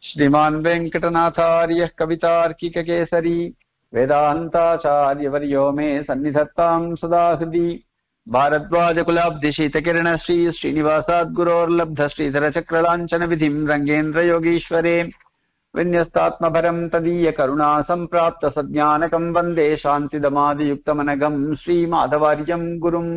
श्रीमान् वेङ्कटनाथार्यः कवितार्किककेसरी वेदान्ताचार्यवर्यो मे सन्निधत्ताम् सदा हृदि भारद्वाजकुलाब्धिशीतकिरणश्री श्रीनिवासाद्गुरोर्लब्धश्रीधरचक्रलाञ्छनविधिम् रङ्गेन्द्रयोगीश्वरे विन्यस्तात्मभरम् तदीयकरुणा सम्प्राप्त सज्ञानकम् वन्दे शान्तिदमादियुक्तमनघम् श्रीमाधवार्यम् गुरुम्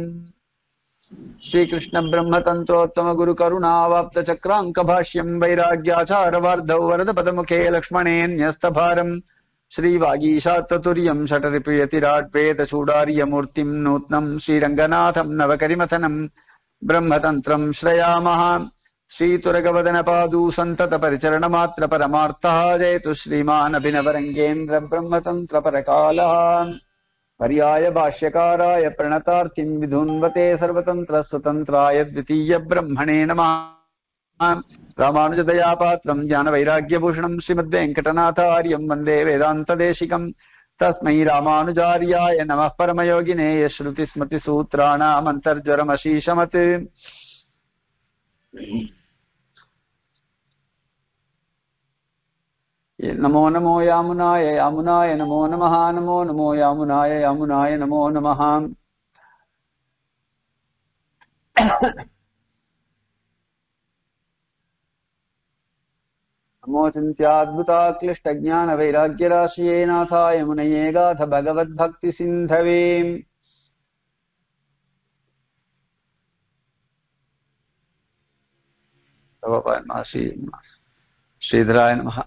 श्रीकृष्णब्रह्मतन्त्रोत्तमगुरुकरुणावाप्तचक्राङ्कभाष्यम् वैराग्याचारवार्धौ वरदपदमुखे लक्ष्मणेऽन्यस्तभारम् श्रीवागीशात्ततुर्यम् षटरिपुयतिराट्वेदचूडार्यमूर्तिम् नूत्नम् श्रीरङ्गनाथम् नवकरिमथनम् ब्रह्मतन्त्रम् श्रयामः श्रीतुरगवदनपादू सन्ततपरिचरणमात्र परमार्थः जयतु श्रीमानभिनवरङ्गेन्द्र ब्रह्मतन्त्रपरकालः पर्याय भाष्यकाराय प्रणतार्थिम् विधुन्वते सर्वतन्त्रस्वतन्त्राय द्वितीय ब्रह्मणे नमः रामानुजदयापात्रम् ज्ञानवैराग्यभूषणम् श्रीमद्वेङ्कटनाथार्यम् वन्दे वेदान्तदेशिकम् तस्मै रामानुजार्याय नमः परमयोगिने यश्रुतिस्मृतिसूत्राणामन्तर्ज्वरमशीशमत् नमो नमो यामुनाय यामुनाय नमो नमः नमो नमो यामुनाय यामुनाय नमो नमः नमो चिन्त्याद्भुता क्लिष्टज्ञानवैराग्यराशिये नाथाय मुनये गाथ भगवद्भक्तिसिन्धवे श्रीधराय नमः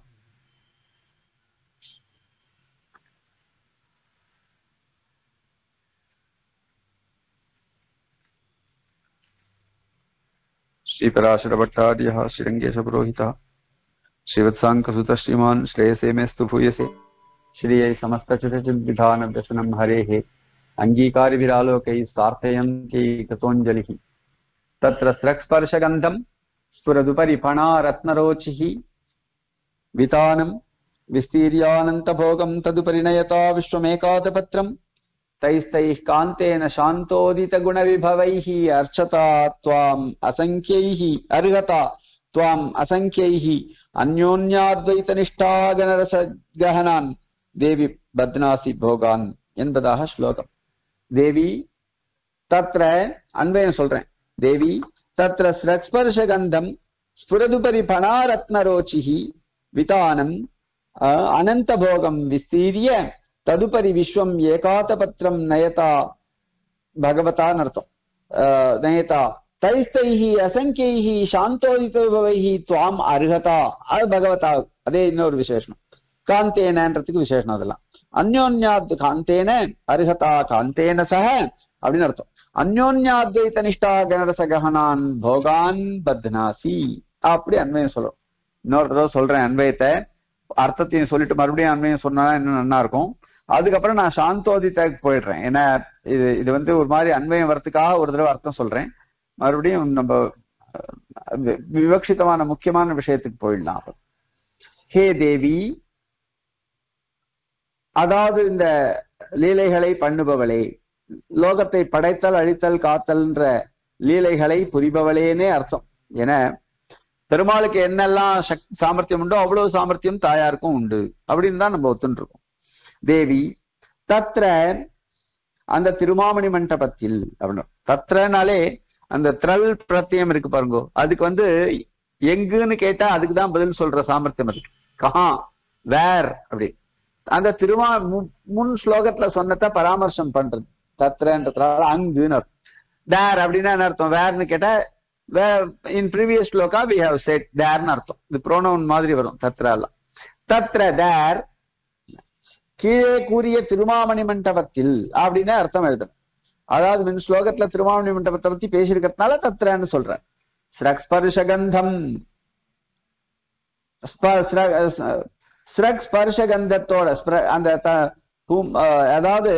श्रीपराशरभट्टार्यः श्रीरङ्गेशपुरोहितः श्रीवत्साङ्कसुतः श्रीमान् श्रेयसे मेस्तु भूयसे श्रियै समस्तचितचिद्विधानव्यसनम् हरेः अङ्गीकारिभिरालोकैः सार्थयन्ती कृतोञ्जलिः तत्र स्रक्स्पर्शगन्धम् स्फुरदुपरि फणारत्नरोचिः वितानम् विस्तीर्यानन्तभोगम् तदुपरि नयता विश्वमेकादपत्रम् तैस्तैः कान्तेन शान्तोदितगुणविभवैः अर्चता त्वाम् असङ्ख्यैः अर्हता त्वाम् असङ्ख्यैः अन्योन्याद्वैतनिष्ठागणरसगहनान् தேவி பத்னாசி போகான் என்பதாக ஸ்லோகம் தேவி தத்ர அன்பையும் சொல்றேன் தேவி தத்ர ஸ்ரஸ்பர்ஷகந்தம் ஸ்புரதுபரி பணாரத்னரோச்சிஹி விதானம் அனந்தபோகம் விஸ்தீரிய ததுபரி விஸ்வம் ஏகாதபத்திரம் நயதா பகவதான்னு அர்த்தம் நயதா தைஸ்தைஹி அசங்கியைஹி சாந்தோதிதவைஹி துவாம் அருகதா அது பகவதா அதே இன்னொரு விசேஷனம் காந்தேனன்றதுக்கு விசேஷனம் அதெல்லாம் அந்யோன்யாத் காந்தேன அருகதா காந்தேன சக அப்படின்னு அர்த்தம் அந்யோன்யாத்வைத நிஷ்டா கணரச ககனான் போகான் பத்னாசி அப்படி அன்வயம் சொல்றோம் இன்னொரு தடவை சொல்றேன் அன்வயத்தை அர்த்தத்தையும் சொல்லிட்டு மறுபடியும் அன்வயம் சொன்னா இன்னும் நல்லா இருக்கும் அதுக்கப்புறம் நான் சாந்தோதித்தாக்கு போயிடுறேன் ஏன்னா இது இது வந்து ஒரு மாதிரி அன்வயம் வரத்துக்காக ஒரு தடவை அர்த்தம் சொல்றேன் மறுபடியும் நம்ம விவக்ஷிதமான முக்கியமான விஷயத்துக்கு போயிடலாம் ஹே தேவி அதாவது இந்த லீலைகளை பண்ணுபவளே லோகத்தை படைத்தல் அழித்தல் காத்தல்ன்ற லீலைகளை புரிபவளேனே அர்த்தம் என பெருமாளுக்கு என்னெல்லாம் சக் சாமர்த்தியம் உண்டோ அவ்வளவு சாமர்த்தியம் தாயாருக்கும் உண்டு அப்படின்னு தான் நம்ம ஒத்துன்னு இருக்கோம் தேவி தத்ர அந்த திருமாமணி மண்டபத்தில் அப்படின்னு தத்ரனாலே அந்த த்ரல் பிரத்தியம் இருக்கு பாருங்க அதுக்கு வந்து எங்குன்னு கேட்டா அதுக்கு தான் பதில் சொல்ற சாமர்த்தியம் இருக்கு கஹா வேர் அப்படி அந்த திருமா முன் ஸ்லோகத்துல சொன்னத பராமர்சம் பண்றது தத்ரன்றதுனால அங்குன்னு அர்த்தம் தேர் அப்படின்னா என்ன அர்த்தம் வேர்னு கேட்டா in previous sloka we have said தேர்னு அர்த்தம் இது ப்ரோனவுன் மாதிரி வரும் தத்ரெல்லாம் தத்ர தேர் கீழே கூறிய திருமாமணி மண்டபத்தில் அப்படின்னு அர்த்தம் எழுதணும் அதாவது மின் ஸ்லோகத்துல திருமாமணி மண்டபத்தை பத்தி பேசியிருக்கிறதுனால தத்ரன்னு சொல்ற ஸ்ரக்ஸ்பர்ஷகந்தம் ஸ்ரக் ஸ்பர்ஷகந்தத்தோட அந்த அதாவது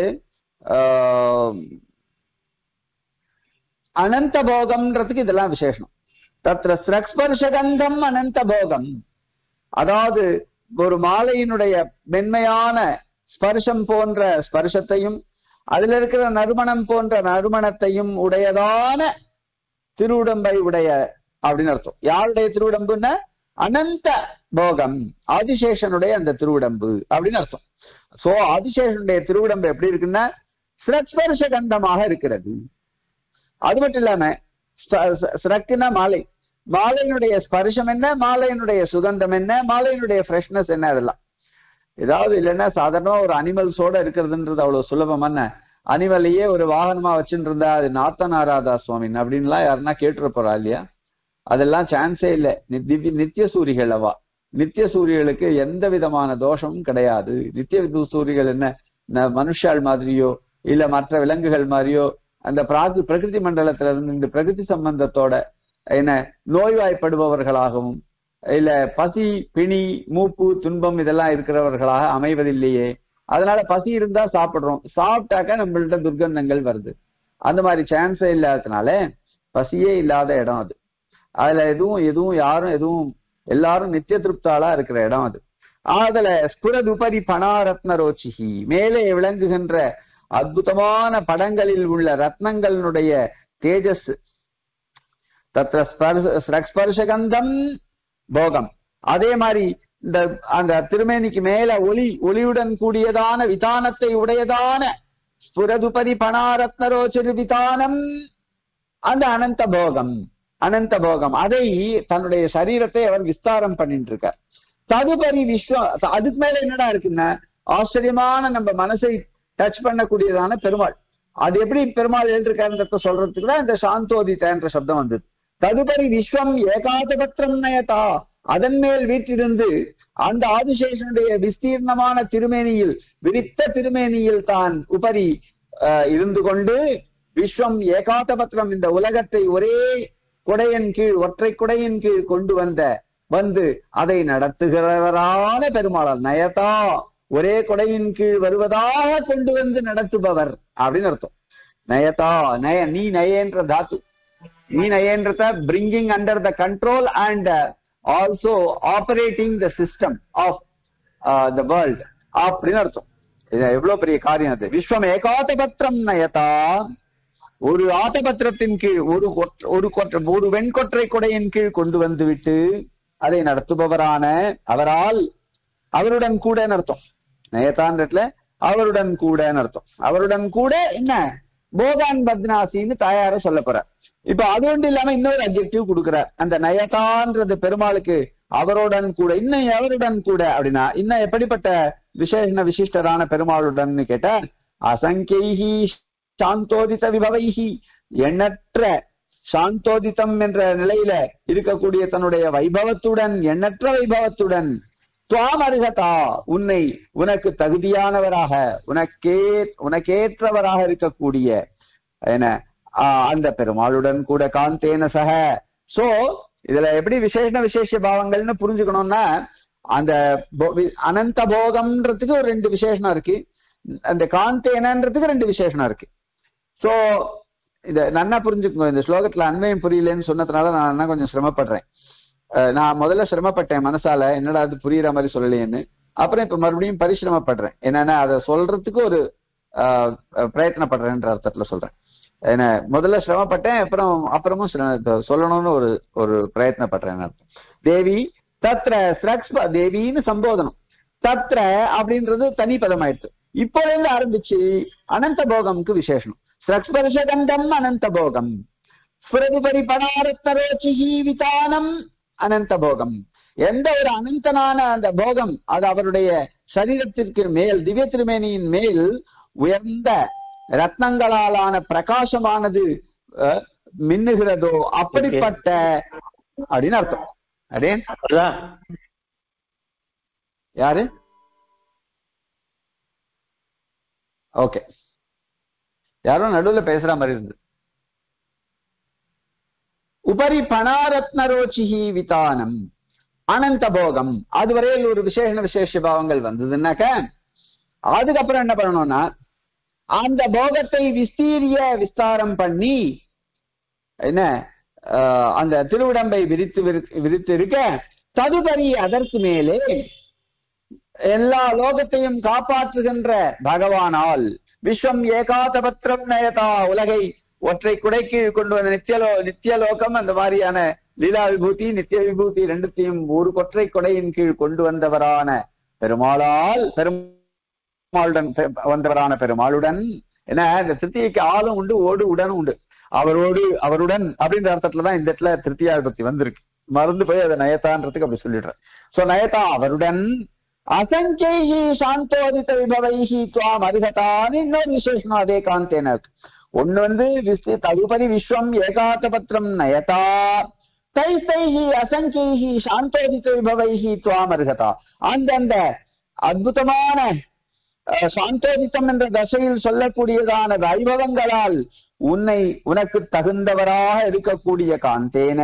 அனந்த போகம்ன்றதுக்கு இதெல்லாம் விசேஷம் தத்ர ஸ்ரக்ஸ்பர்ஷகந்தம் அனந்த போகம் அதாவது ஒரு மாலையினுடைய மென்மையான ஸ்பர்ஷம் போன்ற ஸ்பர்ஷத்தையும் அதுல இருக்கிற நறுமணம் போன்ற நறுமணத்தையும் உடையதான திருவுடம்பை உடைய அப்படின்னு அர்த்தம் யாருடைய திருவுடம்புன்னா அனந்த போகம் ஆதிசேஷனுடைய அந்த திருவுடம்பு அப்படின்னு அர்த்தம் சோ ஆதிசேஷனுடைய திருவுடம்பு எப்படி இருக்குன்னா ஸ்ரஸ்பர்ஷ கந்தமாக இருக்கிறது அது மட்டும் இல்லாம ஸ்ரக்குனா மாலை மாலையினுடைய ஸ்பர்ஷம் என்ன மாலையினுடைய சுகந்தம் என்ன மாலையினுடைய ஃப்ரெஷ்னஸ் என்ன அதெல்லாம் ஏதாவது இல்லைன்னா சாதாரணமா ஒரு அனிமல்ஸோட இருக்கிறதுன்றது அவ்வளவு சுலபமான அனிமலையே ஒரு வாகனமா வச்சுட்டு இருந்தா அது நாத்தன் ஆராதா சுவாமின் அப்படின்லாம் யாருன்னா கேட்டுற போறா இல்லையா அதெல்லாம் சான்ஸே இல்லை திவ்ய நித்திய சூரிகள் அவா நித்திய சூரியர்களுக்கு எந்த விதமான தோஷமும் கிடையாது நித்திய சூரிகள் என்ன மனுஷாள் மாதிரியோ இல்ல மற்ற விலங்குகள் மாதிரியோ அந்த பிராகு பிரகிருதி மண்டலத்துல இருந்து இந்த பிரகிருதி சம்பந்தத்தோட என்ன நோய்வாய்ப்படுபவர்களாகவும் இல்ல பசி பிணி மூப்பு துன்பம் இதெல்லாம் இருக்கிறவர்களாக அமைவதில்லையே அதனால பசி இருந்தா சாப்பிடுறோம் சாப்பிட்டாக்க நம்மள்ட்ட துர்க்கந்தங்கள் வருது அந்த மாதிரி சான்ஸே இல்லாததுனால பசியே இல்லாத இடம் அது அதுல எதுவும் எதுவும் யாரும் எதுவும் எல்லாரும் நித்திய திருப்தாளா இருக்கிற இடம் அது அதுல ஸ்புரதுபரி பணாரத்ன ரோச்சிகி மேலே விளங்குகின்ற அற்புதமான படங்களில் உள்ள ரத்னங்களினுடைய தேஜஸ் தத்திர ஸ்பர்ஷகந்தம் போகம் அதே மாதிரி இந்த அந்த திருமேனிக்கு மேல ஒளி ஒளியுடன் கூடியதான விதானத்தை உடையதான ஸ்புரதுபரி பணாரத்னரோச்சரு விதானம் அந்த அனந்த போகம் அனந்த போகம் அதை தன்னுடைய சரீரத்தை அவர் விஸ்தாரம் பண்ணிட்டு இருக்கார் ததுபரி விஸ்வம் அதுக்கு மேல என்னடா இருக்குன்னா ஆச்சரியமான நம்ம மனசை டச் பண்ணக்கூடியதான பெருமாள் அது எப்படி பெருமாள் எழுதிருக்காருன்றத சொல்றதுக்கு தான் இந்த சாந்தோதித என்ற சப்தம் வந்தது ததுபரி விஸ்வம் ஏகாதபத்திரம் நயதா அதன் மேல் வீற்றிருந்து அந்த ஆதிசேஷனுடைய விஸ்தீர்ணமான திருமேனியில் விரித்த திருமேனியில் தான் உபரி இருந்து கொண்டு விஸ்வம் ஏகாதபத்திரம் இந்த உலகத்தை ஒரே குடையின் கீழ் ஒற்றை குடையின் கீழ் கொண்டு வந்த வந்து அதை நடத்துகிறவரான பெருமாளர் நயதா ஒரே கொடையின் கீழ் வருவதாக கொண்டு வந்து நடத்துபவர் அப்படின்னு அர்த்தம் நயதா நய நீ நயன்ற தாத்து நீ நயன்றத bringing under the control and also operating the system of the world அப்படின்னு அர்த்தம் இது எவ்வளவு பெரிய காரியம் அது விஸ்வம் ஏகாதபத்திரம் நயதா ஒரு ஆத்தபத்திரத்தின் கீழ் ஒரு ஒரு ஒரு வெண்கொற்றை கொடையின் கீழ் கொண்டு வந்து விட்டு அதை நடத்துபவரான அவரால் அவருடன் கூட அர்த்தம் நயதான்றதுல அவருடன் கூட அர்த்தம் அவருடன் கூட என்ன போகான் பத்னாசின்னு தாயார சொல்ல போற இப்ப அது ஒன்று இல்லாம இன்னொரு அப்ஜெக்டிவ் கொடுக்கிறார் அந்த நயதான்றது பெருமாளுக்கு அவருடன் கூட இன்னும் எவருடன் கூட அப்படின்னா இன்னும் எப்படிப்பட்ட விசேஷ விசிஷ்டரான பெருமாளுடன் கேட்டா அசங்கேகி சாந்தோதித விபவைகி எண்ணற்ற சாந்தோதித்தம் என்ற நிலையில இருக்கக்கூடிய தன்னுடைய வைபவத்துடன் எண்ணற்ற வைபவத்துடன் துவாம் அருகதா உன்னை உனக்கு தகுதியானவராக உனக்கே உனக்கேற்றவராக இருக்கக்கூடிய என்ன அந்த பெருமாளுடன் கூட காந்தேன சக சோ இதுல எப்படி விசேஷ விசேஷ பாவங்கள்னு புரிஞ்சுக்கணும்னா அந்த அனந்த போகம்ன்றதுக்கு ஒரு ரெண்டு விசேஷம் இருக்கு அந்த காந்தேனன்றதுக்கு ரெண்டு விசேஷம் இருக்கு சோ இத நன்னா புரிஞ்சுக்கோங்க இந்த ஸ்லோகத்துல அன்வயம் புரியலன்னு சொன்னதுனால நான் என்ன கொஞ்சம் சிரமப்படுறேன் நான் முதல்ல சிரமப்பட்டேன் மனசால என்னடா அது புரியுற மாதிரி சொல்லலையேன்னு அப்புறம் இப்ப மறுபடியும் பரிசிரமப்படுறேன் என்னன்னா அதை சொல்றதுக்கு ஒரு பிரயத்தனப்படுறேன்ற அர்த்தத்துல சொல்றேன் என்ன முதல்ல சிரமப்பட்டேன் அப்புறம் அப்புறமும் சொல்லணும்னு ஒரு ஒரு பிரயத்னப்படுறேன் அர்த்தம் தேவி தத்ர ஸ்ரக்ஸ் தேவின்னு சம்போதனம் தத்ர அப்படின்றது தனி பதம் ஆயிடுச்சு இப்போ இருந்து ஆரம்பிச்சு அனந்த போகம்க்கு விசேஷம் ஸ்ரக்ஸ்பர்ஷகண்டம் அனந்த போகம் ஸ்பிரதிபரி பணாரத்தரோச்சிஹி விதானம் அனந்த போகம் எந்த ஒரு அனந்தனான அந்த போகம் அது அவருடைய சரீரத்திற்கு மேல் திவ்ய திருமேனியின் மேல் உயர்ந்த ரத்னங்களாலான பிரகாசமானது மின்னுகிறதோ அப்படிப்பட்ட அப்படின்னு அர்த்தம் அதே யாரு ஓகே யாரும் நடுவில் பேசுற மாதிரி இருந்து உபரி பணாரத்னரோச்சிஹி விதானம் அனந்த போகம் அதுவரையில் ஒரு விசேஷ விசேஷ பாவங்கள் வந்ததுன்னாக்க அதுக்கப்புறம் என்ன பண்ணணும்னா அந்த போகத்தை விஸ்தீரிய விஸ்தாரம் பண்ணி என்ன அந்த திருவிடம்பை விரித்து விரித்து இருக்க ததுபரி அதற்கு மேலே எல்லா லோகத்தையும் காப்பாற்றுகின்ற பகவானால் விஸ்வம் ஏகாதபத்திரம் நயதா உலகை ஒற்றை குடைக்கு கொண்டு வந்த நித்தியலோ நித்தியலோகம் அந்த மாதிரியான லீலா விபூதி நித்திய விபூதி ரெண்டுத்தையும் ஒரு கொற்றை கொடையின் கீழ் கொண்டு வந்தவரான பெருமாளால் பெருமாளுடன் பெ- வந்தவரான பெருமாளுடன் என்ன இந்த திருத்தியைக்கு ஆளும் உண்டு ஓடு உடனும் உண்டு அவரோடு அவருடன் அப்படின்ற அர்த்தத்துலதான் இந்த இடத்துல திருத்தியா விபக்தி வந்திருக்கு மறந்து போய் அதை நயத்தான்றதுக்கு அப்படி சொல்லிடுறேன் சோ நயதா அவருடன் அசஞ்சைஹி சாந்தோதித விபவைஹி துவாம் அருகதான்னு இன்னொரு விசேஷம் அதே காந்தேன இருக்கு. ஒண்ணு வந்து விஸ்தி தகுபதி விஸ்வம் ஏகாத்த பத்திரம் நயதா தைத்தைஹி அசஞ்சைஹி சாந்தோதித விபவைஹி துவாம் அருகதா அந்தந்த அற்புதமான அஹ், சாந்தோதித்தம் என்ற தசையில் சொல்லக்கூடியதான வைபவங்களால் உன்னை உனக்கு தகுந்தவராக இருக்கக்கூடிய காந்தேன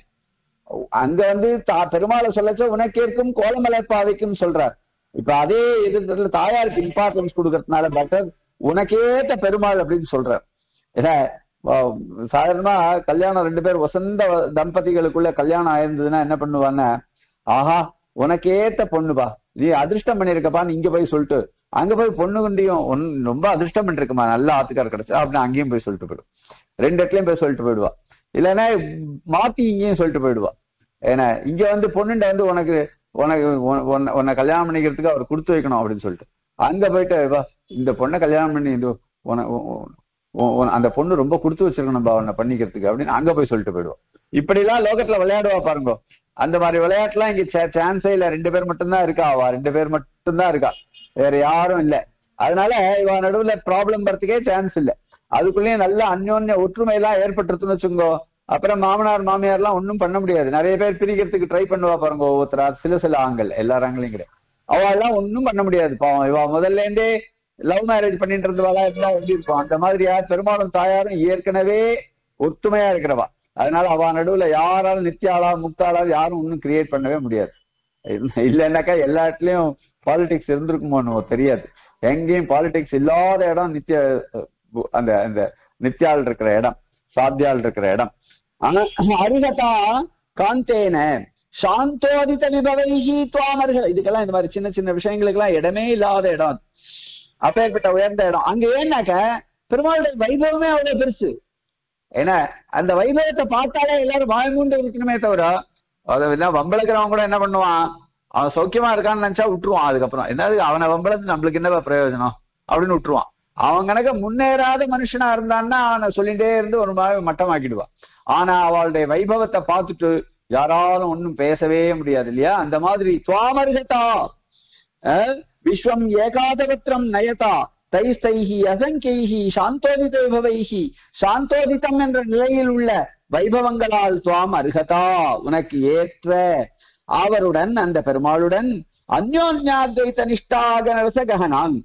அங்க வந்து தா- பெருமாளை சொல்லச்ச உனக்கேற்கும் கோலமலர்பாவைக்கும் சொல்றார் இப்ப அதே இது தாயாருக்கு இம்பார்ட்டன்ஸ் கொடுக்கறதுனால டாக்டர் உனக்கேத்த பெருமாள் அப்படின்னு சொல்றார் ஏன்னா வ- சாதாரணமா கல்யாணம் ரெண்டு பேர் வசந்த வ- தம்பதிகளுக்குள்ள கல்யாணம் ஆயிருந்ததுன்னா என்ன பண்ணுவாங்க ஆஹா உனக்கேத்த பொண்ணுப்பா நீ அதிர்ஷ்டம் பண்ணிருக்கப்பா நீ இங்க போய் சொல்லிட்டு அங்க போய் பொண்ணு குண்டியும் ஒன் ரொம்ப அதிர்ஷ்டம் பண்ணிருக்குமா நல்ல ஆத்துக்கார் கிடைச்சா அப்படின்னு அங்கேயும் போய் சொல்லிட்டு போயிடும் ரெண்டு இடத்துலயும் போய் சொல்லிட்டு போயிடுவா இல்லைன்னா மாத்தி இங்கேயும் சொல்லிட்டு போயிடுவா ஏன்னா இங்க வந்து பொண்ணுண்ட வந்து உனக்கு உனக்கு உன- உன்னை- உன்னை கல்யாணம் பண்ணிக்கிறதுக்கு அவர் கொடுத்து வைக்கணும் அப்படின்னு சொல்லிட்டு அங்க போயிட்டு வா இந்த பொண்ணை கல்யாணம் பண்ணி இது உன- உ- உ- உ- உன- அந்த பொண்ணு ரொம்ப கொடுத்து வச்சிருக்கணும்பா உன்னை பண்ணிக்கிறதுக்கு அப்படின்னு அங்க போய் சொல்லிட்டு போயிடுவோம் இப்படிலாம் லோகத்துல விளையாடுவா பாருங்க அந்த மாதிரி விளையாட்டுலாம் இங்க சான்ஸே இல்ல ரெண்டு பேர் மட்டும்தான் இருக்கா அவ ரெண்டு பேர் மட்டும்தான் இருக்கா வேற யாரும் இல்ல அதனால இவ நடுவுல ப்ராப்ளம் வரதுக்கே சான்ஸ் இல்ல அதுக்குள்ளேயும் நல்ல அந்யோன்ய ஒற்றுமை எல்லாம் ஏற்பட்டுருச்சுன்னு வச்சுக்கோ அப்புறம் மாமனார் மாமியார் எல்லாம் ஒண்ணும் பண்ண முடியாது நிறைய பேர் பிரிக்கிறதுக்கு ட்ரை பண்ணுவா பாருங்க ஒவ்வொருத்தரா சில சில ஆண்கள் எல்லா ஆண்களையும் கிடையாது அவ எல்லாம் ஒண்ணும் பண்ண முடியாது பாவம் இவ முதல்ல இருந்தே லவ் மேரேஜ் பண்ணிட்டு இருந்தவாளா இருந்தா எப்படி இருக்கும் அந்த மாதிரி யார் பெரும்பாலும் தாயாரும் ஏற்கனவே ஒத்துமையா இருக்கிறவா அதனால அவ நடுவுல யாராலும் நித்தியாளா முக்தாளா யாரும் ஒன்றும் கிரியேட் பண்ணவே முடியாது இல்ல- இல்லைன்னாக்கா எல்லா இடத்துலயும் பாலிடிக்ஸ் இருந்திருக்குமோ என்னவோ தெரியாது எங்கேயும் பாலிடிக்ஸ் இல்லாத இடம் நித்திய அஹ், பு- அந்த அந்த நித்தியாள் இருக்கிற இடம் சாத்தியாள் இருக்கிற இடம் ஆனா அருகதா காந்தேன சாந்தோதித விபவைஹி துவாமர்கள் இதுக்கெல்லாம் இந்த மாதிரி சின்ன சின்ன விஷயங்களுக்கெல்லாம் இடமே இல்லாத இடம் அது. அப்பேற்பட்ட உயர்ந்த இடம் அங்க ஏன்னாக்க பெருமாளுடைய வைபவமே அவ்வளவு பெருசு ஏன்னா அந்த வைபவத்தை பார்த்தாலே எல்லாரும் வாய்மூண்டு இருக்கணுமே தவிர அதை என்ன வம்பளக்கிறவன் கூட என்ன பண்ணுவான் அவன் சௌக்கியமா இருக்கான்னு நினைச்சா விட்டுருவான் அதுக்கப்புறம் என்னது அவனை வம்பளத்து நம்மளுக்கு என்ன பிரயோஜனம் அப்படின்னு விட்டுருவான் அவன் கணக்க முன்னேறாத மனுஷனா இருந்தான்னா அவனை சொல்லிட்டே இருந்து ஒரு மாதிரி மட்டமாக்கிடுவான் ஆனா அவளுடைய வைபவத்தை பார்த்துட்டு யாராலும் ஒண்ணும் பேசவே முடியாது இல்லையா அந்த மாதிரி துவாமருகதா அஹ், விஸ்வம் ஏகாதபத்திரம் நயதா தைஸ்தைஹி அசங்கைஹி சாந்தோதித விபவைஹி சாந்தோதிதம் என்ற நிலையில் உள்ள வைபவங்களால் துவாம் அருகதா உனக்கு ஏற்ற அவருடன் அந்த பெருமாளுடன் அந்யோன்யாத்வைத நிஷ்டாக ரசகனான்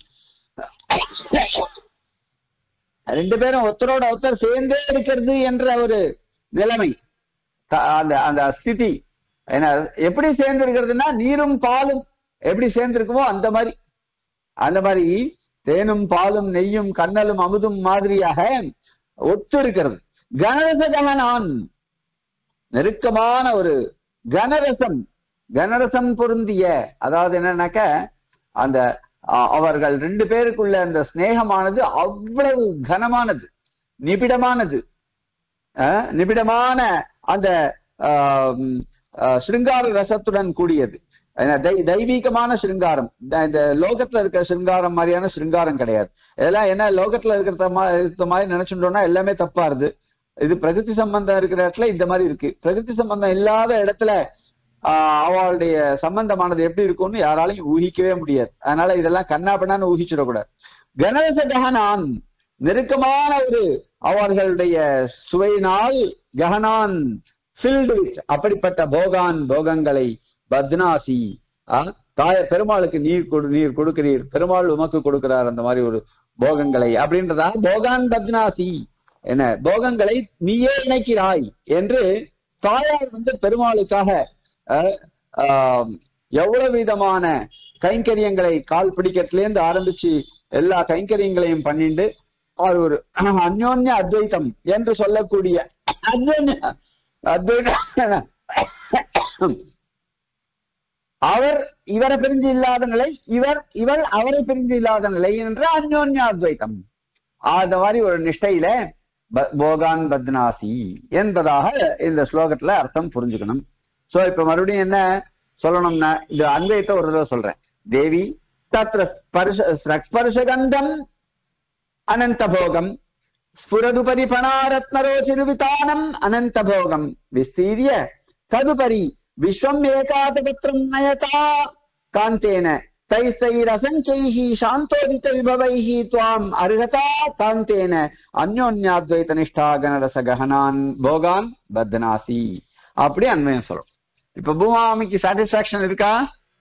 ரெண்டு பேரும் ஒருத்தரோட ஒருத்தர் சேர்ந்தே இருக்கிறது என்ற ஒரு நிலைமை த- அந்த அந்த ஸ்திதி என்ன எப்படி சேர்ந்து இருக்கிறதுனா நீரும் பாலும் எப்படி சேர்ந்து இருக்குமோ அந்த மாதிரி அந்த மாதிரி தேனும் பாலும் நெய்யும் கண்ணலும் அமுதும் மாதிரியாக ஒத்து இருக்கிறது கனரச கமனான் நெருக்கமான ஒரு கனரசம் கனரசம் பொருந்திய அதாவது என்னன்னாக்க அந்த அ- அவர்கள் ரெண்டு பேருக்குள்ள அந்த சிநேகமானது அவ்வளவு கனமானது நிபிடமானது அஹ், நிபிடமான அந்த ஆம், அஹ், சிருங்கார ரசத்துடன் கூடியது ஏன்னா, தை- தெய்வீகமான சிருங்காரம் த- இந்த லோகத்துல இருக்கிற சிருங்காரம் மாதிரியான சிருங்காரம் கிடையாது இதெல்லாம் என்ன லோகத்துல இருக்கிற மா- இருக்கிற மாதிரி நினைச்சுட்டோம்னா எல்லாமே தப்பா இருது இது பிரகிருதி சம்பந்தம் இருக்கிற இடத்துல இந்த மாதிரி இருக்கு பிரகிருதி சம்பந்தம் இல்லாத இடத்துல ஆஹ் அவளுடைய சம்பந்தமானது எப்படி இருக்கும்னு யாராலையும் ஊகிக்கவே முடியாது அதனால இதெல்லாம் கண்ணா பண்ணான்னு ஊகிச்சிடக்கூடாது கணேச ககனான் நெருக்கமான ஒரு அவர்களுடைய சுவையினால் ககனான் filled with அப்படிப்பட்ட போகான் போகங்களை பத்னாசி ஆ, தாய பெருமாளுக்கு நீர் கொடு நீர் கொடுக்கிறீர் பெருமாள் உமக்கு கொடுக்கிறார் அந்த மாதிரி ஒரு போகங்களை அப்படின்றதா போகான் பத்னாசி என்ன போகங்களை நீயே இணைக்கிறாய் என்று தாயார் வந்து பெருமாளுக்காக அஹ், ஆம், எவ்வளவு விதமான கைங்கரியங்களை கால் பிடிக்கிறதுலேருந்து ஆரம்பிச்சு எல்லா கைங்கரியங்களையும் பண்ணிண்டு அவர் ஒரு அந்யோன்ய அத்வைத்தம் என்று சொல்லக்கூடிய அந்யோன்ய அத்வைதம் அவர் இவரை பிரிஞ்சு இல்லாத நிலை இவர் இவர் அவரை பிரிஞ்சு இல்லாத நிலை என்ற அந்யோன்ய அத்வைத்தம் அந்த மாதிரி ஒரு நிஷ்டையில ப- போகான் பத்னாசி என்பதாக இந்த ஸ்லோகத்துல அர்த்தம் புரிஞ்சுக்கணும் சோ இப்ப மறுபடியும் என்ன சொல்லணும்னா இது அன்வயத்தை ஒரு தடவை சொல்றேன் தேவி தத்ர ஸ்பர்ஷ ஸ்பர்ஷகந்தம் அனந்தபோகம் ஸ்புரதுபரி பணாரத்னரோச்சிருவிதானம் அனந்தபோகம் விஸ்தீரிய ததுபரி விஸ்வம் ஏகாதபத்திரம் நயதா காந்தேன தைஸ்தைரசஞ்சைः சாந்தோதித விபவைः துவாம் அருகதா காந்தேன அந்யோன்யாத்வைத நிஷ்டா கனரச ககனான் போகான் பத்னாசி அப்படி அன்வயம் சொல்றோம் இப்ப பூமாமிக்கு சாட்டிஸ்பாக்சன் இருக்கா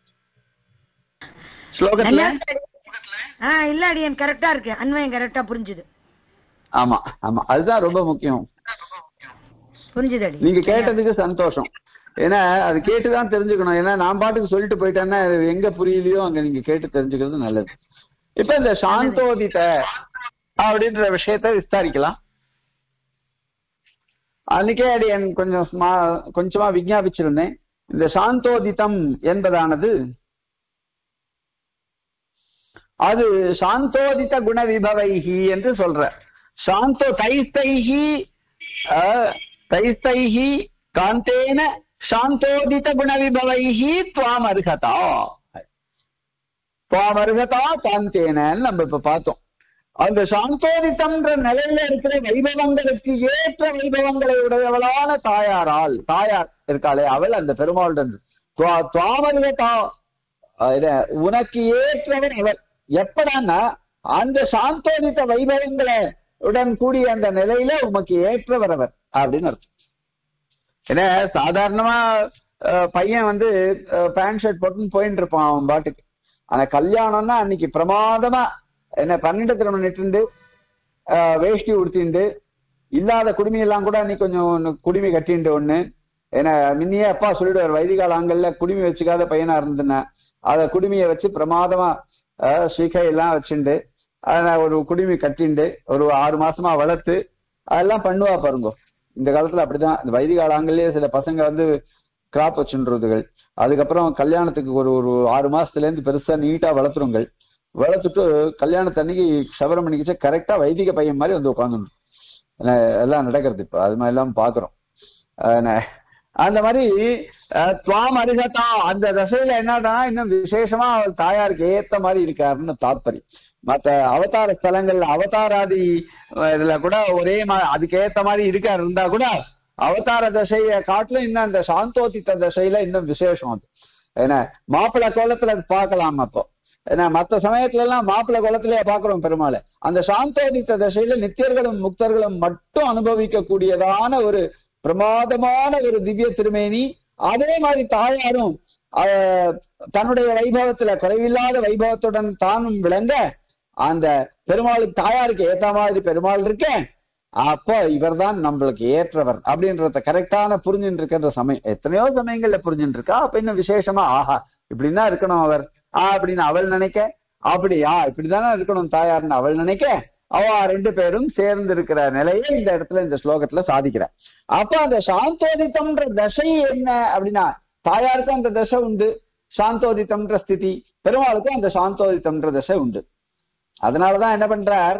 ஸ்லோகத்துல ஆ இல்ல அடியன் கரெக்டா இருக்கு அன்வயம் கரெக்டா புரிஞ்சுது ஆமா ஆமா அதுதான் ரொம்ப முக்கியம் புரிஞ்சுது அடி நீங்க கேட்டதுக்கு சந்தோஷம் ஏன்னா அது கேட்டுதான் தெரிஞ்சுக்கணும் ஏன்னா நான் பாட்டுக்கு சொல்லிட்டு போயிட்டேன்னா அது எங்க புரியலையோ அங்க நீங்க கேட்டு தெரிஞ்சுக்கிறது நல்லது இப்ப இந்த சாந்தோதித அப்படின்ற விஷயத்தை விஸ்தாரிக்கலாம் அன்னைக்கே அடி என் கொஞ்சம் ஸ்மா- கொஞ்சமா விஞ்ஞாபிச்சிருந்தேன் இந்த சாந்தோதிதம் என்பதானது அது சாந்தோதித குண விபவைஹி என்று சொல்ற சாந்தோ தைஸ்தைஹி அஹ், தைஸ்தைஹி காந்தேன சாந்தோதித குண விபவைஹி துவாம் அருகதா துவாம் அருகதா காந்தேன நம்ம இப்ப பார்த்தோம் அந்த சாந்தோதித்தம்ன்ற நிலையில இருக்கிற வைபவங்களுக்கு ஏற்ற வைபவங்களை உடையவளான தாயாரால் தாயார் இருக்காளே அவள் அந்த பெருமாளுடன் துவா- துவாமருகதா அஹ் இத, உனக்கு ஏற்றவர் அவர் எப்படான்னா அந்த சாந்தோதித்த வைபவங்களை உடன் கூடிய அந்த நிலையில உமக்கு ஏற்றவர் அவர் அப்படின்னு அர்த்தம் ஏன்னா சாதாரணமா அஹ், பையன் வந்து பேண்ட் ஷர்ட் போட்டுன்னு போயிட்டு இருப்பான் அவன் பாட்டுக்கு ஆனா கல்யாணம்னா அன்னைக்கு பிரமாதமா என்ன பன்னெண்டு திருமணம் நிட்டு வேஷ்டி உடுத்திண்டு இல்லாத குடுமி எல்லாம் கூட அன்னைக்கு கொஞ்சம் ஒண்ணு குடுமி கட்டிண்டு ஒண்ணு ஏன்னா முன்னையே அப்பா சொல்லிடுவார் வைதிகால ஆண்கள்ல குடுமி வச்சுக்காத பையனா இருந்தேன்னா அத குடுமியை வச்சு பிரமாதமா அஹ், ஸ்ரீகை எல்லாம் வச்சுண்டு அதை ஒரு குடுமி கட்டிண்டு ஒரு ஆறு மாசமா வளர்த்து அதெல்லாம் பண்ணுவா பாருங்க இந்த காலத்துல அப்படிதான் இந்த வைதிகால ஆண்கள்லயே சில பசங்க வந்து கிராப் வச்சுன்றதுகள் அதுக்கப்புறம் கல்யாணத்துக்கு ஒரு ஒரு ஆறு மாசத்துல இருந்து பெருசா நீட்டா வளர்த்துருங்கள் வளர்த்துட்டு கல்யாணத்தன்னைக்கு சபரம் பண்ணிக்கிச்சு கரெக்டா வைதிக பையன் மாதிரி வந்து உட்காந்துடும் எல்லாம் நடக்கிறது இப்ப அது மாதிரி எல்லாம் பாக்குறோம் அஹ் அந்த மாதிரி அஹ், துவாம் அருகதா அந்த தசையில என்னன்னா இன்னும் விசேஷமா அவர் தாயாருக்கு ஏத்த மாதிரி இருக்காருன்னு தாத்பரியம் மத்த அவதார ஸ்தலங்கள்ல அவதாராதி அஹ், இதுல கூட ஒரே மா அதுக்கு ஏத்த மாதிரி இருக்காரு இருந்தா கூட அவதார தசையை காட்டிலும் இன்னும் அந்த சாந்தோதித்த தசையில இன்னும் விசேஷம் அது ஏன்னா மாப்பிள்ளை கோலத்துல அது பார்க்கலாம் அப்போ ஏன்னா மத்த சமயத்துல எல்லாம் மாப்பிள்ளை குளத்திலேயே பாக்குறோம் பெருமாளை அந்த சாந்தோதித்த தசையில நித்தியர்களும் முக்தர்களும் மட்டும் அனுபவிக்க கூடியதான ஒரு பிரமாதமான ஒரு திவ்ய திருமேனி அதே மாதிரி தாயாரும் ஆஹ், தன்னுடைய வைபவத்துல குறைவில்லாத வைபவத்துடன் தானும் விளங்க அந்த பெருமாளுக்கு தாயாருக்கு ஏத்த மாதிரி பெருமாள் இருக்கேன் அப்போ இவர்தான் நம்மளுக்கு ஏற்றவர் அப்படின்றத கரெக்டான புரிஞ்சுட்டு இருக்கின்ற சமயம் எத்தனையோ சமயங்கள்ல புரிஞ்சுட்டு இருக்கா அப்ப இன்னும் விசேஷமா ஆஹா இப்படின்னா இருக்கணும் அவர் ஆ அப்படின்னு அவள் நினைக்க அப்படியா இப்படிதானே இருக்கணும் தாயார்னு அவள் நினைக்க அவ ரெண்டு பேரும் சேர்ந்து இருக்கிற நிலையை இந்த இடத்துல இந்த ஸ்லோகத்துல சாதிக்கிறார் அப்ப அந்த சாந்தோதித்தம்ன்ற தசை என்ன அப்படின்னா தாயாருக்கும் அந்த தசை உண்டு சாந்தோதித்தம்ன்ற ஸ்திதி பெருமாளுக்கும் அந்த சாந்தோதித்தம்ன்ற தசை உண்டு அதனாலதான் என்ன பண்றார்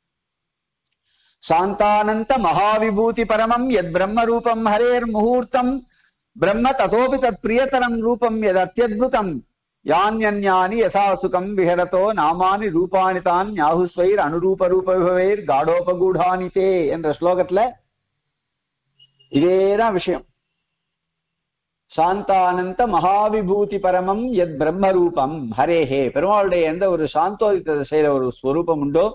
சாந்தானந்த மகாவிபூதி பரமம் எத் பிரம்ம ரூபம் ஹரேர் முகூர்த்தம் பிரம்ம ததோபி தத் பிரியதரம் ரூபம் எத் அத்தியுதம் யான்யன்யானி யசாசுகம் விஹரதோ நாமானி ரூபானி தான் ஞாகுஸ்வைர் அனுரூப ரூபவைர் காடோபகூடானி தே என்ற ஸ்லோகத்துல இதேதான் விஷயம் சாந்தானந்த மகாவிபூதி பரமம் எத் பிரம்ம ரூபம் ஹரேஹே பெருமாளுடைய எந்த ஒரு சாந்தோதித்த திசையில ஒரு ஸ்வரூபம் உண்டோ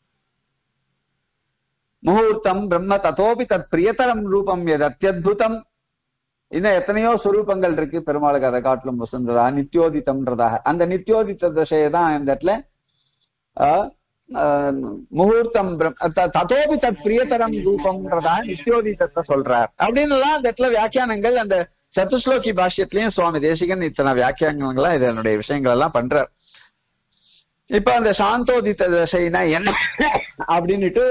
முகூர்த்தம் பிரம்ம ததோபி தத் பிரியதரம் ரூபம் எது அத்தியுதம் இன்னும் எத்தனையோ சுரூபங்கள் இருக்கு பெருமாளுக்கு அதை காட்டிலும் வசந்ததா நித்யோதித்தம்ன்றதாக அந்த நித்யோதித்த தசையை தான் இந்த இடத்துல ஆஹ், ஆஹ், முகூர்த்தம் பிரம்- த- ததோபி தத் பிரியதரம் ரூபம்ன்றதா நித்யோதித்தத்தை சொல்றார் அப்படின்னு எல்லாம் அந்த இடத்துல வியாக்கியானங்கள் அந்த சத்துஸ்லோகி பாஷ்யத்திலையும் சுவாமி தேசிகன் இத்தனை வியாக்கியானங்கள்லாம் இதனுடைய விஷயங்கள் எல்லாம் பண்றார் இப்ப அந்த சாந்தோதித்த தசைனா என்ன அப்படின்னுட்டு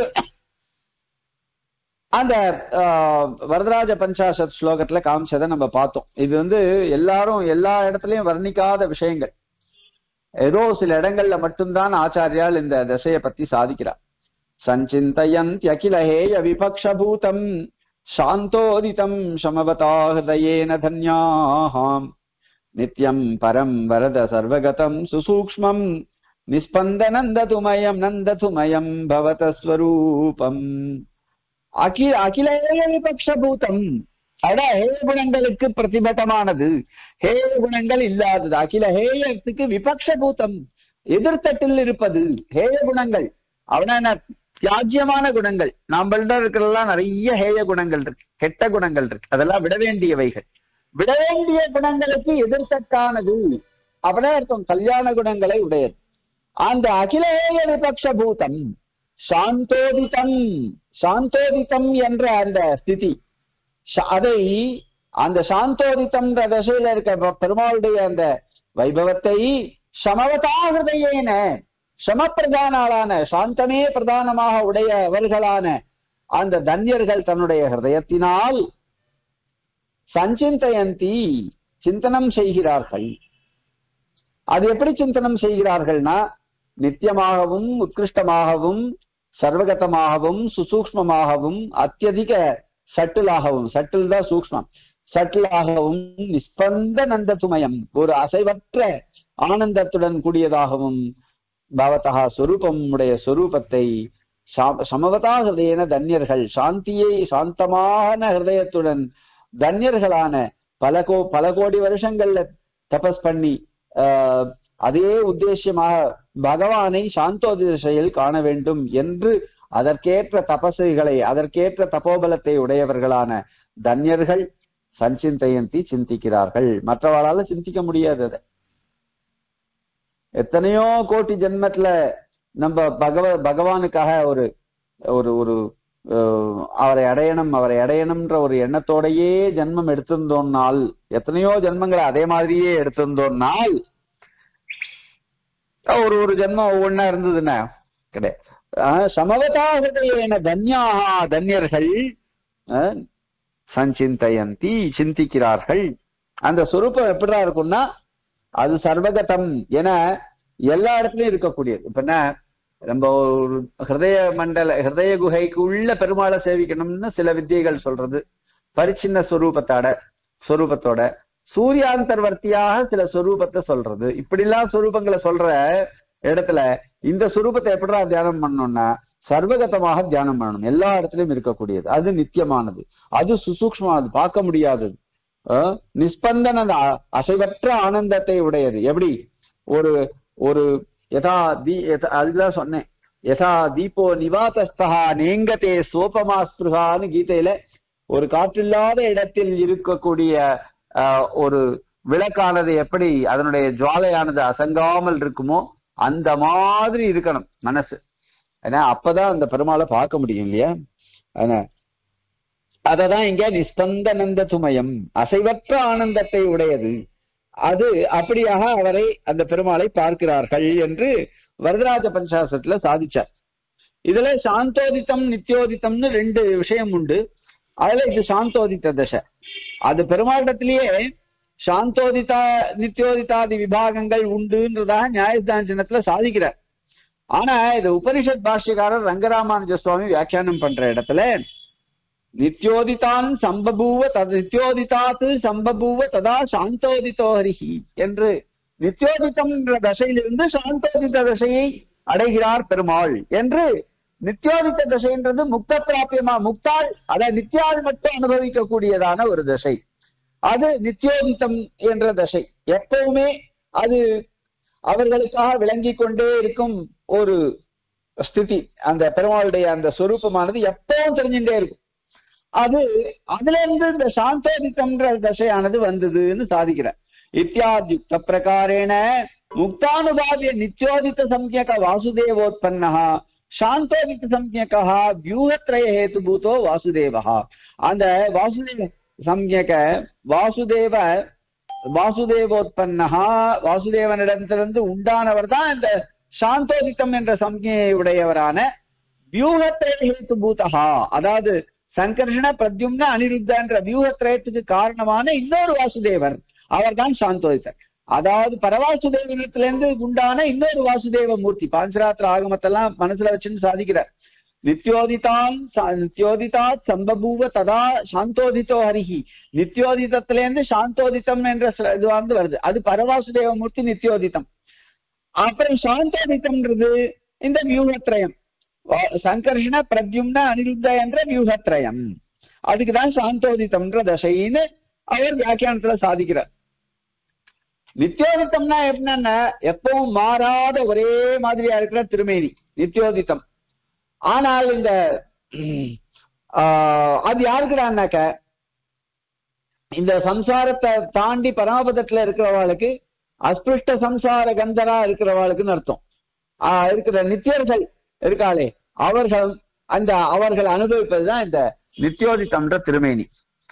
அந்த ஆஹ், வரதராஜ பஞ்சாசத் ஸ்லோகத்துல காமிச்சதை நம்ம பார்த்தோம் இது வந்து எல்லாரும் எல்லா இடத்துலயும் வர்ணிக்காத விஷயங்கள் ஏதோ சில இடங்கள்ல மட்டும்தான் ஆச்சாரியால் இந்த தசையை பத்தி சாதிக்கிறார் सञ्चिन्तयन्त्यखिलहेय विपक्षभूतम् शान्तोदितम् शमवता हृदयेन धन्याः नित्यम् परम् वरद सर्वगतम् सुसूक्ष्मम् निस्पन्दनन्दतुमयम् नन्दतुमयम् भवत स्वरूपम् அகில அகிலேய விபக்ஷபூதம் அட ஹேய குணங்களுக்கு பிரதிபட்டமானது ஹேய குணங்கள் இல்லாதது அகில ஹேயத்துக்கு விபக்ஷபூதம் எதிர்த்தட்டில் இருப்பது ஹேய குணங்கள் அவன தியாஜ்யமான குணங்கள் நாம்பள்ட இருக்கிறதெல்லாம் நிறைய ஹேய குணங்கள் இருக்கு கெட்ட குணங்கள் இருக்கு அதெல்லாம் விட வேண்டியவைகள் விட வேண்டிய குணங்களுக்கு எதிர்த்தட்டானது அப்படியே அர்த்தம் கல்யாண குணங்களை உடையது அந்த அகிலேய விபக்ஷ பூதம் சாந்தோதிதம் சாந்தோதிதம் என்ற அந்த ஸ்திதி ச- அதை அந்த சாந்தோதிதம் தசையில இருக்க பெ- பெருமாளுடைய அந்த வைபவத்தை சமவதா ஹிருதயேன சமப்பிரதானாளான சாந்தமே பிரதானமாக உடையவர்களான அந்த தன்யர்கள் தன்னுடைய ஹிருதயத்தினால் சஞ்சிந்தயந்தி சிந்தனம் செய்கிறார்கள் அது எப்படி சிந்தனம் செய்கிறார்கள்னா நித்தியமாகவும் உத்கிருஷ்டமாகவும் சர்வகதமாகவும் சுசூக்ஷ்மமாகவும் அத்தியதிக சட்டிலாகவும் சட்டில் தான் சூக்ஷ்மம் சட்டிலாகவும் நிஸ்பந்த நந்ததுமயம் ஒரு அசைவற்ற ஆனந்தத்துடன் கூடியதாகவும் பவதா சொரூபம் உடைய சொரூபத்தை சா- சமவதா ஹிருதயன தன்யர்கள் சாந்தியை சாந்தமான ஹிருதயத்துடன் தன்யர்களான பல கோ பல கோடி வருஷங்கள்ல தபஸ் பண்ணி ஆஹ், அதே உத்தேசியமாக பகவானை சாந்தோதி திசையில் காண வேண்டும் என்று அதற்கேற்ற தபசுகளை அதற்கேற்ற தபோபலத்தை உடையவர்களான தன்யர்கள் சஞ்சிந்தயந்தி சிந்திக்கிறார்கள் மற்றவர்களால சிந்திக்க முடியாது அதை எத்தனையோ கோடி ஜென்மத்துல நம்ம பகவ பகவானுக்காக ஒரு ஒரு ஒரு அஹ், அவரை அடையணும் அவரை அடையணும்ன்ற ஒரு எண்ணத்தோடையே ஜென்மம் எடுத்திருந்தோம்னால் எத்தனையோ ஜென்மங்களை அதே மாதிரியே எடுத்திருந்தோம்னால் ஒரு ஒரு ஜென்மம் ஒவ்வொன்னா இருந்ததுன்னா கிடையாது ஆஹ், சமவதா ஹிருதயேன தன்யாகா தன்யர்கள் ஆஹ், சஞ்சிந்தயந்தி சிந்திக்கிறார்கள் அந்த சுரூபம் எப்படிதான் இருக்கும்னா அது சர்வகதம் என எல்லா இடத்துலயும் இருக்கக்கூடியது இப்ப என்ன நம்ம ஒரு ஹிருதய மண்டல ஹிருதய குகைக்கு உள்ள பெருமாளை சேவிக்கணும்னு சில வித்தியைகள் சொல்றது பரிச்சின்ன ஸ்வரூபத்தோட ஸ்வரூபத்தோட சூரியாந்தர்வர்த்தியாக சில ஸ்வரூபத்தை சொல்றது இப்படிலாம் ஸ்வரூபங்களை சொல்ற இடத்துல இந்த ஸ்வரூபத்தை எப்படிடா தியானம் பண்ணணும்னா சர்வகதமாக தியானம் பண்ணணும் எல்லா இடத்துலயும் இருக்கக்கூடியது அது நித்தியமானது அது சுசூக்ஷ்மானது பார்க்க முடியாதது அஹ் நிஸ்பந்தன அந்த அ- அசைவற்ற ஆனந்தத்தை உடையது எப்படி ஒரு ஒரு யதா தீ யதா- அதுதான் சொன்னேன் யதா தீபோ நிவாதஸ்தா நேங்கதே சோபமா ஸ்பிருகான்னு கீதையில ஒரு காற்றில்லாத இடத்தில் இருக்கக்கூடிய அஹ், ஒரு விளக்கானது எப்படி அதனுடைய ஜுவாலையானது அசங்காமல் இருக்குமோ அந்த மாதிரி இருக்கணும் மனசு ஏன்னா அப்பதான் அந்த பெருமாளை பார்க்க முடியும் இல்லையா அதனால அததான் இங்க நிஸ்பந்தனந்த துமயம் அசைவற்ற ஆனந்தத்தை உடையது அது அப்படியாக அவரை அந்த பெருமாளை பார்க்கிறார்கள் என்று வரதராஜ பஞ்சாசத்துல சாதிச்சார் இதுல சாந்தோதித்தம் நித்தியோதித்தம்னு ரெண்டு விஷயம் உண்டு அதுல இது சாந்தோதித்த தசை அது பெருமாளிடத்திலேயே சாந்தோதிதா நித்தியோதிதாதி விபாகங்கள் உண்டுன்றதாக நியாயஸ்தானத்துல சாதிக்கிறார் ஆனா இது உபனிஷத் பாஷ்யக்காரர் ரங்கராமானுஜ சுவாமி வியாக்கியானம் பண்ற இடத்துல நித்யோதிதான் சம்பபூவ தது நித்யோதிதாத்து சம்பபூவ ததா சாந்தோதிதோ ஹரிஹி என்று நித்யோதிதம் என்ற தசையிலிருந்து சாந்தோதித தசையை அடைகிறார் பெருமாள் என்று நித்யோதித்த தசைன்றது முக்த பிராபியமா முக்தாள் அத நித்யாள் மட்டும் அனுபவிக்கக்கூடியதான ஒரு தசை அது நித்யோதித்தம் என்ற தசை எப்பவுமே அது அவர்களுக்காக விளங்கி கொண்டே இருக்கும் ஒரு ஸ்திதி அந்த பெருமாளுடைய அந்த சொரூபமானது எப்பவும் தெரிஞ்சுட்டே இருக்கும் அது அதுல இருந்து இந்த சாந்தோதித்தம்ன்ற தசையானது வந்ததுன்னு சாதிக்கிறார் இத்தியாத்யுக்த பிரகாரேண முக்தானுபாவிய நித்யோதித்த சம்யக வாசுதேவோத்பன்னா சாந்தோதித்த சம்யகா வியூகத்ரய ஹேதுபூதோ வாசுதேவா அந்த வாசுதேவ சம்யக வாசுதேவ வாசுதேவோத்பன்னஹா வாசுதேவனிடத்திலிருந்து உண்டானவர் தான் இந்த சாந்தோதித்தம் என்ற சம்ஞையை உடையவரான வியூகத்திரய ஹேத்து பூதகா அதாவது சங்கர்ஷண பிரத்யும்ன அனிருத்தன்ற வியூகத்திரயத்துக்கு காரணமான இன்னொரு வாசுதேவர் அவர்தான் சாந்தோதித்தர் அதாவது பரவாசுதேவனிடத்திலிருந்து உண்டான இன்னொரு வாசுதேவ மூர்த்தி பாஞ்சராத்திர ஆகமத்தெல்லாம் மனசுல வச்சுன்னு சாதிக்கிறார் நித்யோதிதான் ச- நித்யோதிதாத் சம்பபூவ ததா சாந்தோதித்தோ ஹரிஹி நித்யோதிதத்திலேருந்து சாந்தோதித்தம் என்ற சில- இது வந்து வருது அது பரவாசுதேவமூர்த்தி நித்யோதிதம் அப்புறம் சாந்தோதித்தம்ன்றது இந்த வியூகத்ரயம் வா- சங்கர்ஷண பிரத்யும்ன அனிருத்த என்ற வியூகத்ரயம் அதுக்குதான் சாந்தோதித்தம்ன்ற தசைன்னு அவர் வியாக்கியானத்துல சாதிக்கிறார் நித்யோதித்தம்னா எப்படின்னா எப்பவும் மாறாத ஒரே மாதிரியா இருக்கிற திருமேனி நித்யோதித்தம் ஆனால் இந்த ம், ஆஹ், அது யாருக்குடான்னாக்க இந்த சம்சாரத்தை தாண்டி பரமபதத்துல இருக்கிறவாளுக்கு அஸ்பிருஷ்ட சம்சார கந்தரா இருக்கிறவாளுக்குன்னு அர்த்தம் ஆஹ், இருக்கிற நித்தியர்கள் இருக்காளே அவர்கள் அந்த அவர்கள் அனுபவிப்பதுதான் இந்த நித்யோதித்தம்ன்ற திருமேனி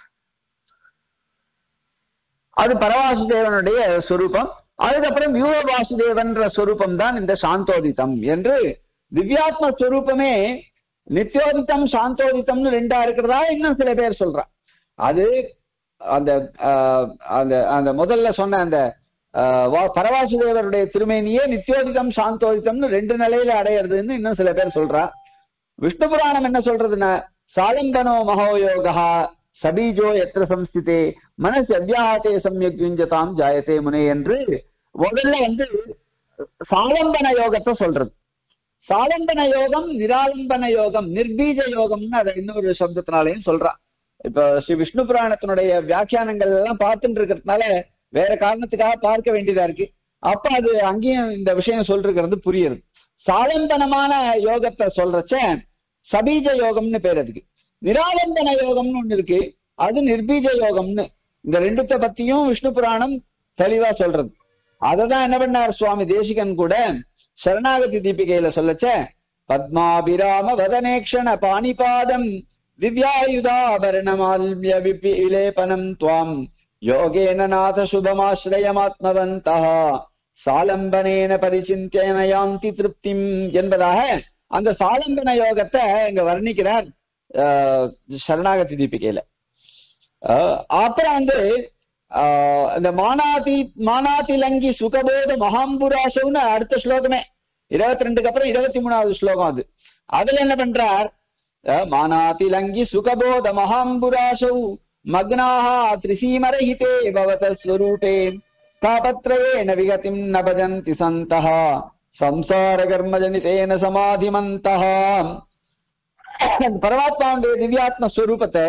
அது பரவாசுதேவனுடைய சொரூபம் அதுக்கப்புறம் வியூக வாசுதேவன்ற சொரூபம் தான் இந்த சாந்தோதித்தம் என்று திவ்யாத்ம ஸ்வரூபமே நித்யோதித்தம் சாந்தோதித்தம்னு ரெண்டா இருக்கிறதா இன்னும் சில பேர் சொல்றா அது அந்த ஆஹ், அந்த அந்த முதல்ல சொன்ன அந்த ஆஹ், வா- பரவாசுதேவருடைய திருமேனியே நித்யோதிதம் சாந்தோதிதம்னு ரெண்டு நிலையில அடையிறதுன்னு இன்னும் சில பேர் சொல்றா விஷ்ணு புராணம் என்ன சொல்றதுன்னா சாலந்தனோ மகோயோகா சபீஜோ எத்திர சம்ஸ்திதே மனசு அத்தியாகத்தே சமயக் யுஞ்சதாம் ஜாயத்தே முனே என்று முதல்ல வந்து சாலம்பன யோகத்தை சொல்றது சாலம்பன யோகம் நிராலம்பன யோகம் நிர்பீஜ யோகம்னு அதை இன்னொரு சப்தத்தினாலையும் சொல்றா இப்ப ஸ்ரீ விஷ்ணு புராணத்தினுடைய வியாக்கியானங்கள் எல்லாம் பார்த்துட்டு இருக்கிறதுனால வேற காரணத்துக்காக பார்க்க வேண்டியதா இருக்கு அப்ப அது அங்கேயும் இந்த விஷயம் சொல்றது புரியுது சாலம்பனமான யோகத்தை சொல்றச்ச சபீஜ யோகம்னு பேர் அதுக்கு நிராலம்பன யோகம்னு ஒண்ணு இருக்கு அது நிர்பீஜ யோகம்னு இந்த ரெண்டுத்த பத்தியும் விஷ்ணு புராணம் தெளிவா சொல்றது அததான் என்ன பண்ணார் சுவாமி தேசிகன் கூட சரணாகதி தீபிகையில சொல்லச்ச பத்மாபிராம வதனேக்ஷண பாணிபாதம் திவ்யாயுதாபரணமால்ய விபி விலேபனம் துவாம் யோகேன நாத சுபமாஸ்ரயமாத்மவந்தா சாலம்பனேன பரிசிந்தியன யாந்தி திருப்திம் என்பதாக அந்த சாலம்பன யோகத்தை இங்க வர்ணிக்கிறார் ஆஹ், சரணாகதி தீபிகையில ஆஹ், அப்புறம் வந்து ஆஹ், இந்த மானாதி மானாதிலங்கி சுகபோத மகாம்புராசவுன்னு அடுத்த ஸ்லோகமே இருபத்தி ரெண்டுக்கு அப்புறம் இருபத்தி மூணாவது ஸ்லோகம் அது அதுல என்ன பண்றார் அஹ், மானாதிலங்கி சுகபோத மகாம்புராசௌ மக்னாः திரிசீமரஹிதே பவத ஸ்வரூபே தாபத்ரயேன விகதிம் ந பஜந்தி சந்தः சம்சார கர்மஜனிதேன சமாதிமந்தः அந்த பரமாத்மாவுடைய திவ்யாத்ம ஸ்வரூபத்தை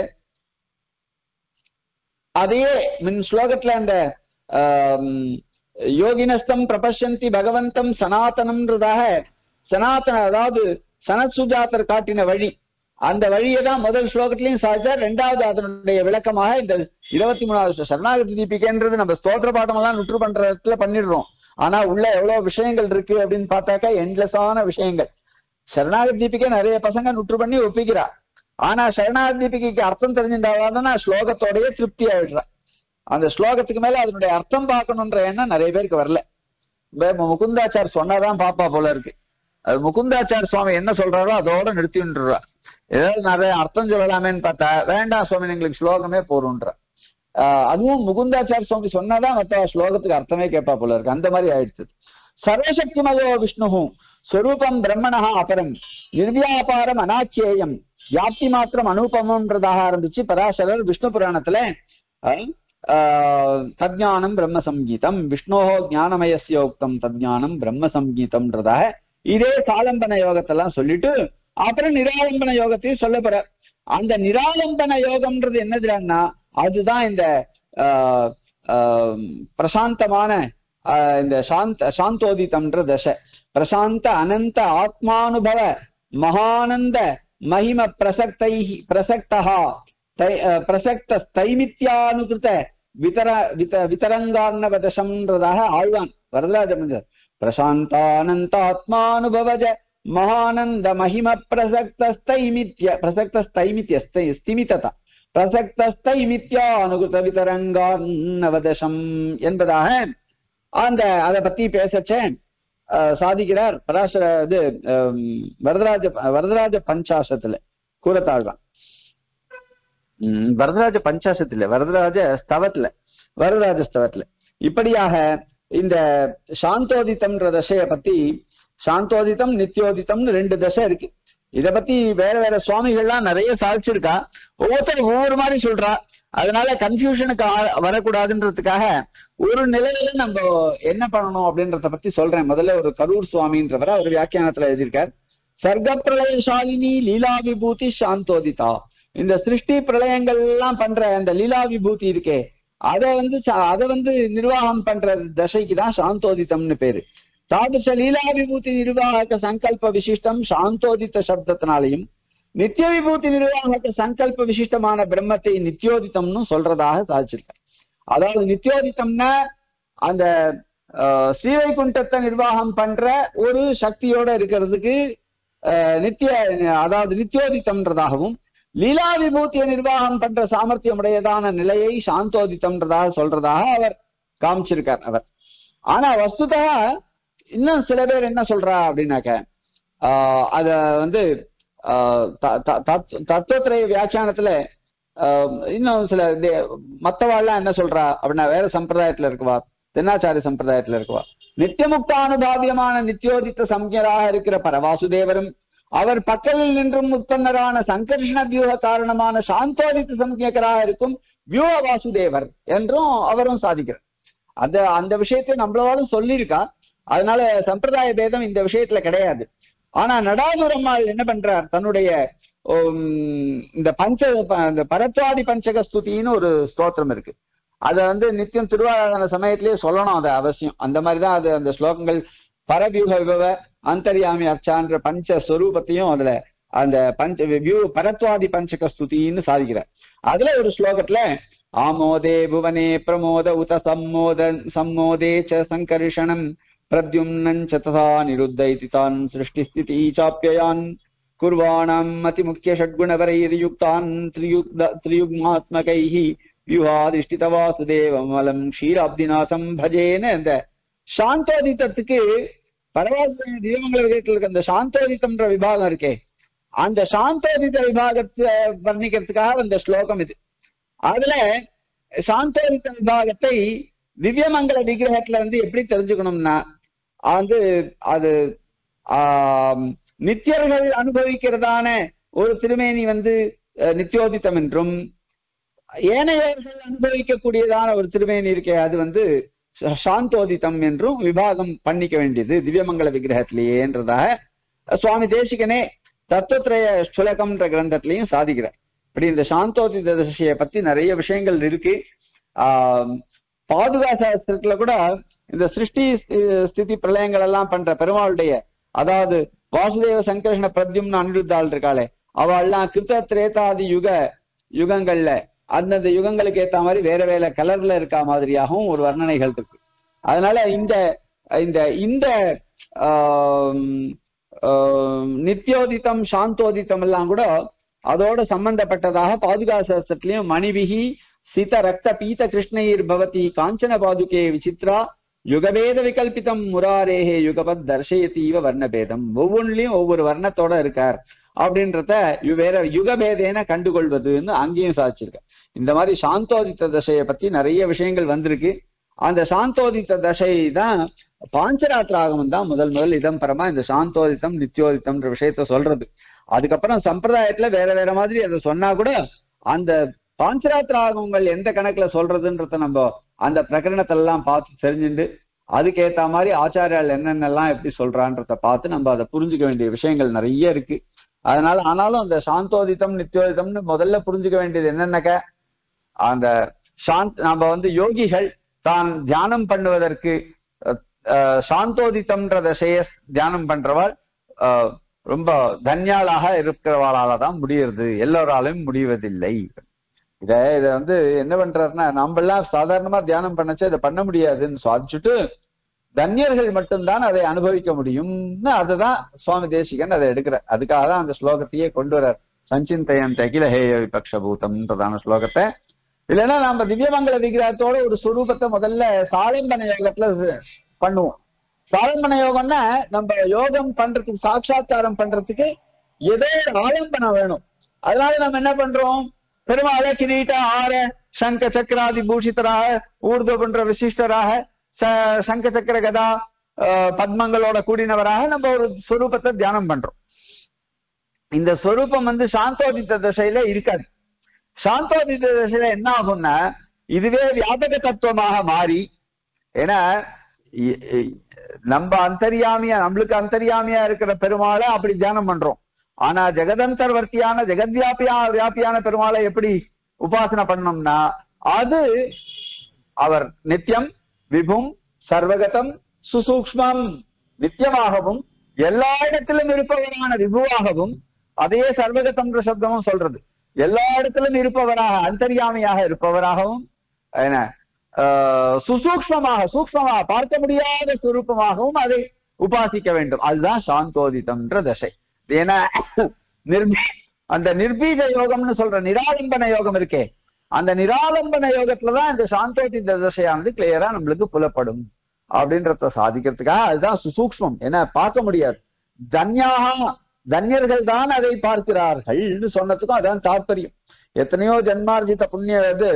அதையே மின் ஸ்லோகத்துல அந்த ஆம், யோகினஸ்தம் பிரபஷந்தி பகவந்தம் சனாதனம்ன்றதாக சனாதன அதாவது சனத் சுஜாதர் காட்டின வழி அந்த வழியை தான் முதல் ஸ்லோகத்திலையும் சாதிச்சார் ரெண்டாவது அதனுடைய விளக்கமாக இந்த இருபத்தி மூணாவது சரணாகதி தீபிகைன்றது நம்ம ஸ்தோத்திர பாடம் எல்லாம் நுற்று பண்ற இடத்துல பண்ணிடுறோம் ஆனா உள்ள எவ்வளவு விஷயங்கள் இருக்கு அப்படின்னு பார்த்தாக்கா எண்ட்லெஸ்ஸான விஷயங்கள் சரணாகதி தீபிகை நிறைய பசங்க நுற்று பண்ணி ஒப்பிக்கிறா ஆனா சரணாகதி தீபிகைக்கு அர்த்தம் தெரிஞ்சிருந்தாதான் ஸ்லோகத்தோடயே திருப்தி ஆயிடுறா அந்த ஸ்லோகத்துக்கு மேல அதனுடைய அர்த்தம் பார்க்கணுன்ற எண்ணம் நிறைய பேருக்கு வரல இப்ப முகுந்தாச்சார் சொன்னாதான் பாப்பா போல இருக்கு அது முகுந்தாச்சார் சுவாமி என்ன சொல்றாரோ அதோட நிறுத்தின்றா ஏதாவது நிறைய அர்த்தம் சொல்லலாமேன்னு பார்த்தா வேண்டாம் சுவாமி எங்களுக்கு ஸ்லோகமே போறோன்ற அதுவும் முகுந்தாச்சார் சுவாமி சொன்னாதான் மத்த ஸ்லோகத்துக்கு அர்த்தமே கேட்பா போல இருக்கு அந்த மாதிரி ஆயிடுச்சு சர்வசக்திமயோ விஷ்ணு ஸ்வரூபம் பிரம்மணா அபரம் நிர்வியாபாரம் அனாச்சேயம் வியாப்தி மாத்திரம் அனுபமம்ன்றதாக ஆரம்பிச்சு பராசரர் விஷ்ணு புராணத்துல அஹ், ஆஹ், தஜ்ஞானம் பிரம்ம சங்கீதம் விஷ்ணோ ஞானமயசியோக்தம் தஜ்ஞானம் பிரம்ம சங்கீதம்ன்றதாக இதே சாலம்பன யோகத்தெல்லாம் சொல்லிட்டு அப்புறம் நிராலம்பன யோகத்தையும் சொல்ல போறார் அந்த நிராலம்பன யோகம்ன்றது என்னதுன்னா அதுதான் இந்த ஆஹ், ஆஹ், பிரசாந்தமான ஆஹ், இந்த சாந்த சாந்தோதிதம்ன்ற தசை பிரசாந்த அனந்த ஆத்மானுபவ மகானந்த மகிம பிரசக்தை பிரசக்தா தை- அஹ், பிரசக்த ஸ்தைமித்யானுகிருத விதர வித விதரங்கார்ணவதசம்ன்றதாக ஆழ்வான் வரதராஜ மந்திரர் பிரசாந்தானந்தாத்மானுபவஜ மகானந்த மகிம பிரசக்த ஸ்தைமித்ய பிரசக்த ஸ்தைமித்ய ஸ்தை ஸ்திமிததா பிரசக்த ஸ்தைமித்யானுகிருத விதரங்கார்ணவதசம் என்பதாக அந்த அதை பத்தி பேசச்சேன் அஹ், சாதிக்கிறார் பராசர இது அஹ், வரதராஜ வரதராஜ பஞ்சாசத்துல கூறத்தாழ்வான் ம், வரதராஜ பஞ்சாசத்துல வரதராஜ ஸ்தவத்துல வரதராஜ ஸ்தவத்துல இப்படியாக இந்த சாந்தோதித்தம்ன்ற தசையை பத்தி சாந்தோதித்தம் நித்யோதித்தம்னு ரெண்டு தசை இருக்கு இத பத்தி வேற வேற சுவாமிகள்லாம் நிறைய சாதிச்சிருக்கா ஒவ்வொருத்தரும் ஒவ்வொரு மாதிரி சொல்றா அதனால கன்ஃபியூஷனுக்கு வரக்கூடாதுன்றதுக்காக ஒரு நிலையில நம்ம என்ன பண்ணணும் அப்படின்றத பத்தி சொல்றேன் முதல்ல ஒரு கரூர் சுவாமின்றவரை ஒரு வியாக்கியானத்துல எழுதியிருக்கார் சர்க்க பிரளயசாலினி லீலா விபூதி சாந்தோதிதா இந்த சிருஷ்டி பிரளயங்கள் எல்லாம் பண்ற அந்த லீலா விபூதி இருக்கே அத வந்து ச- அத வந்து நிர்வாகம் பண்ற தசைக்கு தான் சாந்தோதிதம்னு பேரு தாதுச லீலா விபூதி நிர்வாகக சங்கல்ப விசிஷ்டம் சாந்தோதித்த சப்தத்தினாலையும் நித்திய விபூதி நிர்வாகக சங்கல்ப விசிஷ்டமான பிரம்மத்தை நித்தியோதித்தம்னு சொல்றதாக சாதிச்சிருக்கார் அதாவது நித்தியோதித்தம்னா அந்த அஹ், ஸ்ரீவைகுண்டத்தை நிர்வாகம் பண்ற ஒரு சக்தியோட இருக்கிறதுக்கு அஹ், நித்திய அதாவது நித்தியோதித்தம்ன்றதாகவும் லீலா விபூதியை நிர்வாகம் பண்ற சாமர்த்தியம் உடையதான நிலையை சாந்தோதித்தம்ன்றதாக சொல்றதாக அவர் காமிச்சிருக்கார் அவர் ஆனா வஸ்துதா இன்னும் சில பேர் என்ன சொல்றா அப்படின்னாக்க ஆஹ் அத வந்து ஆஹ் த- த- தத்- தத்துவத்திரைய வியாக்கியானத்துல ஆஹ் இன்னும் சில தே- மத்தவாள்லாம் என்ன சொல்றா அப்படின்னா வேற சம்பிரதாயத்துல இருக்குவா தென்னாச்சாரிய சம்பிரதாயத்துல இருக்குவா நித்தியமுக்தானுபாவியமான நித்தியோதித்த சம்ஞராக இருக்கிற பரவாசுதேவரும் அவர் பக்கலில் நின்றும் உற்பன்னரான சங்கர்ஷண வியூக காரணமான சாந்தோதித்த சம்ஞகராக இருக்கும் வியூக வாசுதேவர் என்றும் அவரும் சாதிக்கிறார் அந்த அந்த விஷயத்தை நம்மளோடும் சொல்லியிருக்கா அதனால சம்பிரதாய பேதம் இந்த விஷயத்துல கிடையாது ஆனா நடாதுரம்மாள் என்ன பண்றார் தன்னுடைய உம், இந்த பஞ்ச ப- இந்த பரத்வாதி பஞ்சக ஸ்துதின்னு ஒரு ஸ்தோத்திரம் இருக்கு அத வந்து நித்தியம் திருவாராதன சமயத்திலேயே சொல்லணும் அது அவசியம் அந்த மாதிரிதான் அது அந்த ஸ்லோகங்கள் பரவியூக விபவ அந்தர்யாமி அர்ச்சான்ற பஞ்ச ஸ்வரூபத்தையும் அதுல அந்த பஞ்ச வியூ பரத்வாதி பஞ்சக ஸ்துதின்னு சாதிக்கிறார் அதுல ஒரு ஸ்லோகத்துல ஆமோதே புவனே பிரமோத உத சம்மோத சம்மோதே ச சங்கர்ஷணம் பிரத்யும்னஞ்ச ததா நிருத்தைதி தான் சிருஷ்டிஸ்திதி சாப்பியான் குர்வாணாம் அதிமுக்கிய ஷட்குணவரைர்யுக்தான் திரியுக்த திரியுக்மாத்மகைः வியூஹாதிஷ்டித வாசுதேவமலம் க்ஷீராப்திநாதம் பஜேன்னு அந்த சாந்தோதித்தத்துக்கு பரவாச தீபங்கள விதத்தில் இருக்க அந்த சாந்தோதித்தம்ன்ற விபாகம் இருக்கே அந்த சாந்தோதித்த விபாகத்தை வர்ணிக்கிறதுக்காக அந்த ஸ்லோகம் இது அதுல சாந்தோதித்த விபாகத்தை திவ்யமங்கல விக்கிரகத்துல வந்து எப்படி தெரிஞ்சுக்கணும்னா வந்து அது ஆம், நித்தியர்கள் அனுபவிக்கிறதான ஒரு திருமேனி வந்து அஹ், நித்தியோதித்தம் என்றும் ஏனையவர்கள் அனுபவிக்கக்கூடியதான ஒரு திருமேனி இருக்கே அது வந்து ச- சாந்தோதித்தம் என்றும் விபாகம் பண்ணிக்க வேண்டியது திவ்யமங்கல விக்கிரகத்திலேயேன்றதாக சுவாமி தேசிகனே தத்துவத்திரய சுலகம்ன்ற கிரந்தத்திலையும் சாதிக்கிறார் இப்படி இந்த சாந்தோதித திசையை பத்தி நிறைய விஷயங்கள் இருக்கு ஆஹ் பாதுகா சாஸ்திரத்துல கூட இந்த சிருஷ்டி ஸ்தி- ஸ்திதி பிரளயங்கள் எல்லாம் பண்ற பெருமாளுடைய அதாவது வாசுதேவ சங்கர்ஷண பிரத்யும்னு அனிருத்தாள் இருக்காளே அவள்லாம் கிருத்த திரேதாதி யுக யுகங்கள்ல அந்தந்த யுகங்களுக்கு ஏத்த மாதிரி வேற வேற கலர்ல இருக்கா மாதிரியாகவும் ஒரு வர்ணனைகள் இருக்கு அதனால இந்த இந்த இந்த ஆம், ஆம், நித்தியோதித்தம் சாந்தோதித்தம் எல்லாம் கூட அதோட சம்பந்தப்பட்டதாக பாதுகா சாஸ்திரத்திலையும் மணிவிகி சித ரக்த பீத கிருஷ்ணயிர் பவதி காஞ்சன பாதுகே விசித்ரா யுகபேத விகல்பிதம் முராரேஹே யுகபத் தர்ஷயத்தீவ வர்ணபேதம் ஒவ்வொன்றிலையும் ஒவ்வொரு வர்ணத்தோட இருக்கார் அப்படின்றத யு- வேற யுகபேதேன கண்டுகொள்வதுன்னு அங்கேயும் சாதிச்சிருக்க இந்த மாதிரி சாந்தோதித்த தசையை பத்தி நிறைய விஷயங்கள் வந்திருக்கு அந்த சாந்தோதித்த தசை தான் பாஞ்சராத்திர ஆகமம் தான் முதல் முதல் இதம் பரமா இந்த சாந்தோதித்தம் நித்தியோதித்தம்ன்ற விஷயத்த சொல்றது அதுக்கப்புறம் சம்பிரதாயத்துல வேற வேற மாதிரி அதை சொன்னா கூட அந்த பாஞ்சராத்திர ஆகமங்கள் எந்த கணக்குல சொல்றதுன்றத நம்ம அந்த பிரகரணத்துல எல்லாம் பார்த்து தெரிஞ்சுண்டு அதுக்கேத்த மாதிரி ஆச்சாரியால் என்னென்னலாம் எப்படி சொல்றான்றத பார்த்து நம்ம அதை புரிஞ்சுக்க வேண்டிய விஷயங்கள் நிறைய இருக்கு அதனால ஆனாலும் அந்த சாந்தோதித்தம் நித்தியோதித்தம்னு முதல்ல புரிஞ்சுக்க வேண்டியது என்னன்னாக்க அந்த சாந்த் நம்ம வந்து யோகிகள் தான் தியானம் பண்ணுவதற்கு அஹ், அஹ், சாந்தோதித்தம்ன்ற தசைய தியானம் பண்றவாள் அஹ், ரொம்ப தன்யாளாக இருக்கிறவாளால தான் முடியுது எல்லோராலும் முடிவதில்லை இத இத வந்து என்ன பண்றாருன்னா நம்ம எல்லாம் சாதாரணமா தியானம் பண்ணச்சு இதை பண்ண முடியாதுன்னு சாதிச்சுட்டு தன்யர்கள் மட்டும்தான் அதை அனுபவிக்க முடியும்னு அதுதான் சுவாமி தேசிகன் அதை எடுக்கிறார் அதுக்காக தான் அந்த ஸ்லோகத்தையே கொண்டு வர்றார் சஞ்சிந்தயன் அகில ஹேய விபக்ஷபூதம்ன்றதான ஸ்லோகத்தை இல்லைன்னா நம்ம திவ்யமங்கல விக்கிரகத்தோட ஒரு சுரூபத்தை முதல்ல சாலம்பன யோகத்துல பண்ணுவோம் சாலம்பன யோகம்னா நம்ம யோகம் பண்றதுக்கு சாட்சா்காரம் பண்றதுக்கு ஏதோ ஒரு ஆலம்பனம் வேணும் அதனால நம்ம என்ன பண்றோம் பெருமாளை கிரீட்ட ஆர சங்க சக்கராதி பூஷிதராக ஊர்துவ பண்ற விசிஷ்டராக ச- சங்க சக்கர கதா அஹ், பத்மங்களோட கூடினவராக நம்ம ஒரு சுரூபத்தை தியானம் பண்றோம் இந்த ஸ்வரூபம் வந்து சாந்தோதித்த திசையில இருக்காது சாந்தோதித்த திசையில என்ன ஆகும்னா இதுவே வியாபக தத்துவமாக மாறி ஏன்னா இ- இ- நம்ம அந்தரியாமியா நம்மளுக்கு அந்தரியாமியா இருக்கிற பெருமாளை அப்படி தியானம் பண்றோம் ஆனா ஜெகதந்தர்வர்த்தியான ஜெகத்வியாபியா வியாபியான பெருமாளை எப்படி உபாசனை பண்ணோம்னா அது அவர் நித்தியம் விபும் சர்வகதம் சுசூக்ஷ்மம் நித்தியமாகவும் எல்லா இடத்திலும் இருப்பவரான விபுவாகவும் அதையே சர்வகதம்ன்ற சப்தமும் சொல்றது எல்லா இடத்திலும் இருப்பவராக அந்தர்யாமியாக இருப்பவராகவும் என்ன ஆஹ், சுசூக்ஷ்மமாக சூக்ஷ்மமாக பார்க்க முடியாத சுரூபமாகவும் அதை உபாசிக்க வேண்டும் அதுதான் சாந்தோதிதம்ன்ற தசை ஏன்னா நிர்பீ அந்த நிர்பீஜ யோகம்னு சொல்ற நிராலம்பன யோகம் இருக்கே அந்த நிராலம்பன யோகத்துலதான் இந்த சாந்தோதித தசையானது கிளியரா நம்மளுக்கு புலப்படும் அப்படின்றத சாதிக்கிறதுக்காக அதுதான் சுசூக்ஷ்மம் ஏன்னா பார்க்க முடியாது தன்யாக தன்யர்கள் தான் அதை பார்க்கிறார்கள் சொன்னதுக்கும் அதான் தாற்பயம் எத்தனையோ ஜன்மார்ஜித புண்ணிய இது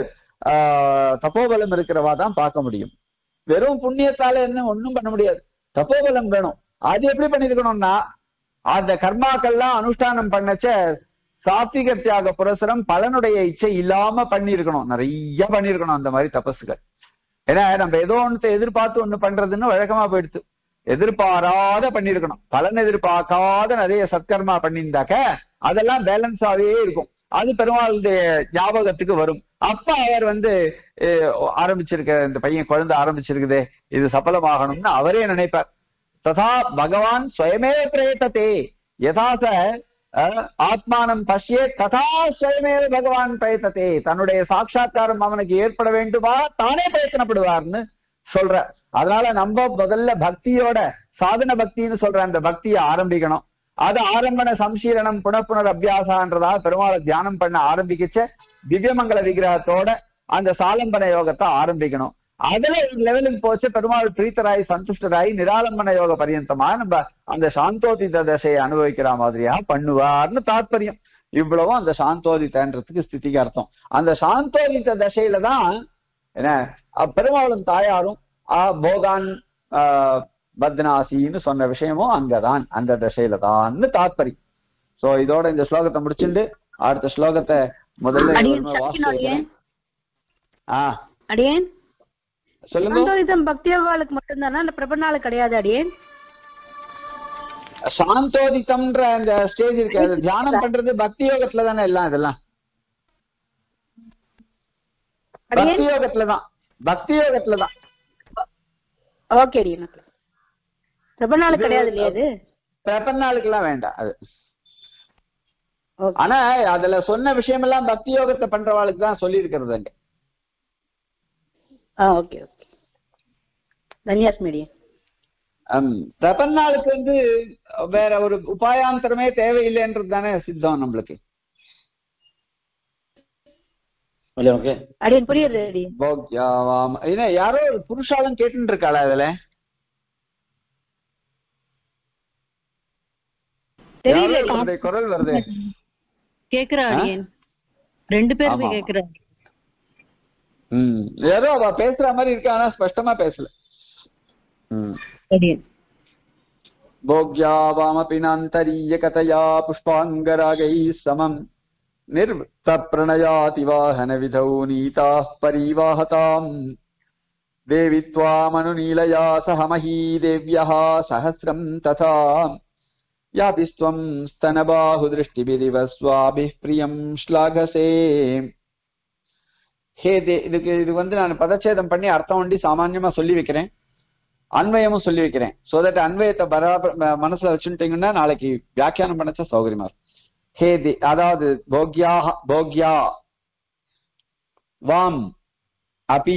ஆஹ், தபோபலம் இருக்கிறவா தான் பார்க்க முடியும் வெறும் புண்ணியத்தால என்ன ஒண்ணும் பண்ண முடியாது தபோபலம் வேணும் அது எப்படி பண்ணிருக்கணும்னா அந்த கர்மாக்கள்லாம் அனுஷ்டானம் பண்ணச்ச சாத்விக தியாக புரசரம் பலனுடைய இச்சை இல்லாம பண்ணியிருக்கணும் நிறைய பண்ணியிருக்கணும் அந்த மாதிரி தபசுகள் ஏன்னா நம்ம ஏதோ ஒண்ணு எதிர்பார்த்து ஒண்ணு பண்றதுன்னு வழக்கமா போயிடுத்து எதிர்பாராத பண்ணியிருக்கணும் பலன் எதிர்பார்க்காத நிறைய சத்கர்மா பண்ணியிருந்தாக்க அதெல்லாம் பேலன்ஸாவே இருக்கும் அது பெருமாளுடைய ஞாபகத்துக்கு வரும் அப்ப அவர் வந்து அஹ், ஆரம்பிச்சிருக்க இந்த பையன் குழந்தை ஆரம்பிச்சிருக்குதே இது சஃலமாகணும்னு அவரே நினைப்பார் ததா பகவான் ஸ்வயமே பிரயத்ததே யதாச அஹ், ஆத்மானம் பஷ்யே ததா ஸ்வயமே பகவான் பிரயத்ததே தன்னுடைய சாட்சா்காரம் அவனுக்கு ஏற்பட வேண்டுமா தானே பிரயத்தனப்படுவார்னு சொல்ற அதனால நம்ம முதல்ல பக்தியோட சாதன பக்தின்னு சொல்ற அந்த பக்தியை ஆரம்பிக்கணும் அது ஆரம்பன சம்சீலனம் புனப்புனர் அபியாசான்றதா பெருமாளை தியானம் பண்ண ஆரம்பிக்கச்ச திவ்யமங்கல விக்கிரகத்தோட அந்த சாலம்பன யோகத்தை ஆரம்பிக்கணும் அதுல ஒரு லெவலுக்கு போச்சு பெருமாள் பிரீத்தராய் சந்துஷ்டராய் நிராலம்பன யோக பரியந்தமா நம்ம அந்த சாந்தோதித தசையை அனுபவிக்கிற மாதிரியா பண்ணுவார்னு தாத்பரியம் இவ்வளவும் அந்த சாந்தோதித்தன்றதுக்கு ஸ்திதிக்கு அர்த்தம் அந்த சாந்தோதித்த தசையில தான் என்ன அஹ் பெருமாளும் தாயாரும் ஆ போகான் ஆஹ், பத்னாசின்னு சொன்ன விஷயமும் அங்கதான் அந்த தசையில தான்னு தாத்பரியம் சோ இதோட இந்த ஸ்லோகத்தை முடிச்சுட்டு அடுத்த ஸ்லோகத்தை முதல்ல அடியேன் இவருமே வாசிச்சு சக்கினோ அடியேன் வைக்கிறேன். ஆ அடியேன் சொல்லுங்க சாந்தோதிதம் பக்தியோகாலுக்கு மட்டும்தானா இந்த பிரபன்னாளுக்கு கிடையாது அடியேன் சாந்தோதித்தம்ன்ற அந்த ஸ்டேஜ் இருக்கு அது தியானம் பண்றது பக்தி யோகத்துல தானே எல்லாம் இதெல்லாம் பக்தி அடியேன் யோகத்துல தான் பக்தி யோகத்துல தான் ஓகே அடியேன் பிரபன்னாளுக்கு கிடையாது இல்லையா அது பிரபன்னாளுக்கு எல்லாம் வேண்டாம் அது ஓகே ஆனா அதுல சொன்ன விஷயமெல்லாம் பக்தி யோகத்தை பண்றவாளுக்கு தான் சொல்லி இருக்கிறது அங்க ஆ ஓகே ஓகே தன்யாஸ்மி அடியேன் ஹம், பிரபன்னாளுக்கு வந்து வேற ஒரு உபாயாந்தரமே தேவையில்லைன்றது தானே சித்தம் நம்மளுக்கு இல்லையா ஓகே அடியேன் புரியுது அடியேன் போக்யாவாம் என்ன யாரோ ஒரு புருஷாலும் கேட்டுட்டு இருக்காளா அதுல தெரியல யாரோ ஒருத்தருடைய குரல் வருது கேக்குறா ஆ? அடியேன் ரெண்டு பேருமே ஆமா. கேக்குறா ம் யாரோ அவ பேசுற மாதிரி இருக்கா ஆனா ஸ்பஷ்டமா பேசல ம் அடியேன் भोग्यावामपि नान्तरीयकतया पुष्पाङ्गरागैः समम् निर्वृत्तप्रणयाति वाहनविधौ नीताः परीवाहताम् देवि त्वामनुनीलया सह मही देव्यः सहस्रम् तथा याभिस्त्वम् स्तनबाहुदृष्टिभिरिव स्वाभिः प्रियम् श्लाघसे ஹே தே இதுக்கு இது வந்து நான் பதச்சேதம் பண்ணி அர்த்தம் ஒண்டி சாமான்யமா சொல்லி வைக்கிறேன் அன்வயமும் சொல்லி வைக்கிறேன் சோ தட் அன்வயத்தை பராபர ம- மனசுல வச்சுட்டீங்கன்னா நாளைக்கு வியாக்கியானம் பண்ணச்ச சௌகரியமா இருக்கும் ஹே தி அதாவது போக்யா போக்யா வாம் அபி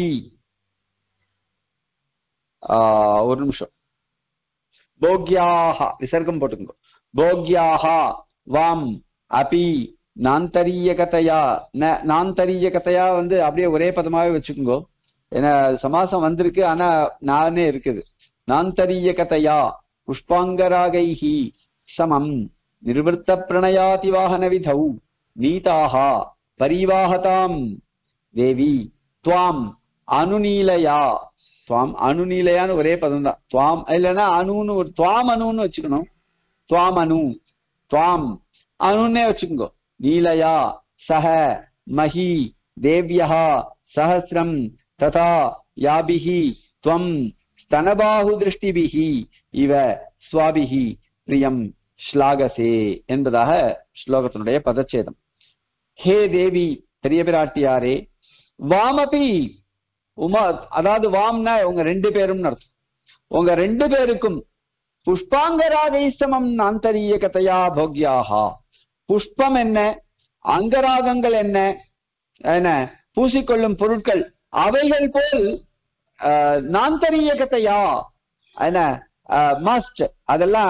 ஆஹ், ஒரு நிமிஷம் போக்யாக விசர்க்கம் போட்டுக்கோங்க போக்யாக வாம் அபி நாந்தரீயகதையா ந- நாந்தரீயகதையா வந்து அப்படியே ஒரே பதமாவே வச்சுக்கோங்க ஏன்னா சமாசம் வந்திருக்கு ஆனா நானே இருக்குது நாந்தரீயகதையா புஷ்பாங்கராகைஹி சமம் நிர்வൃத்த பிரணயாதி வாகன விதௌ நீதாக பரிவாகதாம் தேவி துவாம் அனுநீலயா துவாம் அனுநீலையான்னு ஒரே பதம் தான் துவாம் இல்லைன்னா அணுன்னு ஒரு துவாம் அணுன்னு வச்சுக்கணும் துவாம் அனு துவாம் அவனே வச்சுக்கோங்க நீலயா சஹ மஹி தேவ்யா சஹசிரம் ததா யாபிஹி துவம் ஸ்தனபாகு திருஷ்டிபிஹி இவ ஸ்வாபிஹி பிரியம் ஸ்லாகசே என்பதாக ஸ்லோகத்தினுடைய பதச்சேதம் ஹே தேவி பெரிய பிராட்டியாரே வாமபி உமா அதாவது வாம்னா உங்க ரெண்டு பேரும் அர்த்தம் உங்க ரெண்டு பேருக்கும் புஷ்பாங்கராகை சமம் ஆந்தரியகதையா போக்யாகா புஷ்பம் என்ன அங்கராகங்கள் என்ன என்ன பூசிக்கொள்ளும் பொருட்கள் அவைகள் போல் ஆஹ், நாந்தரியகதையா என்ன மஸ்ட் அதெல்லாம்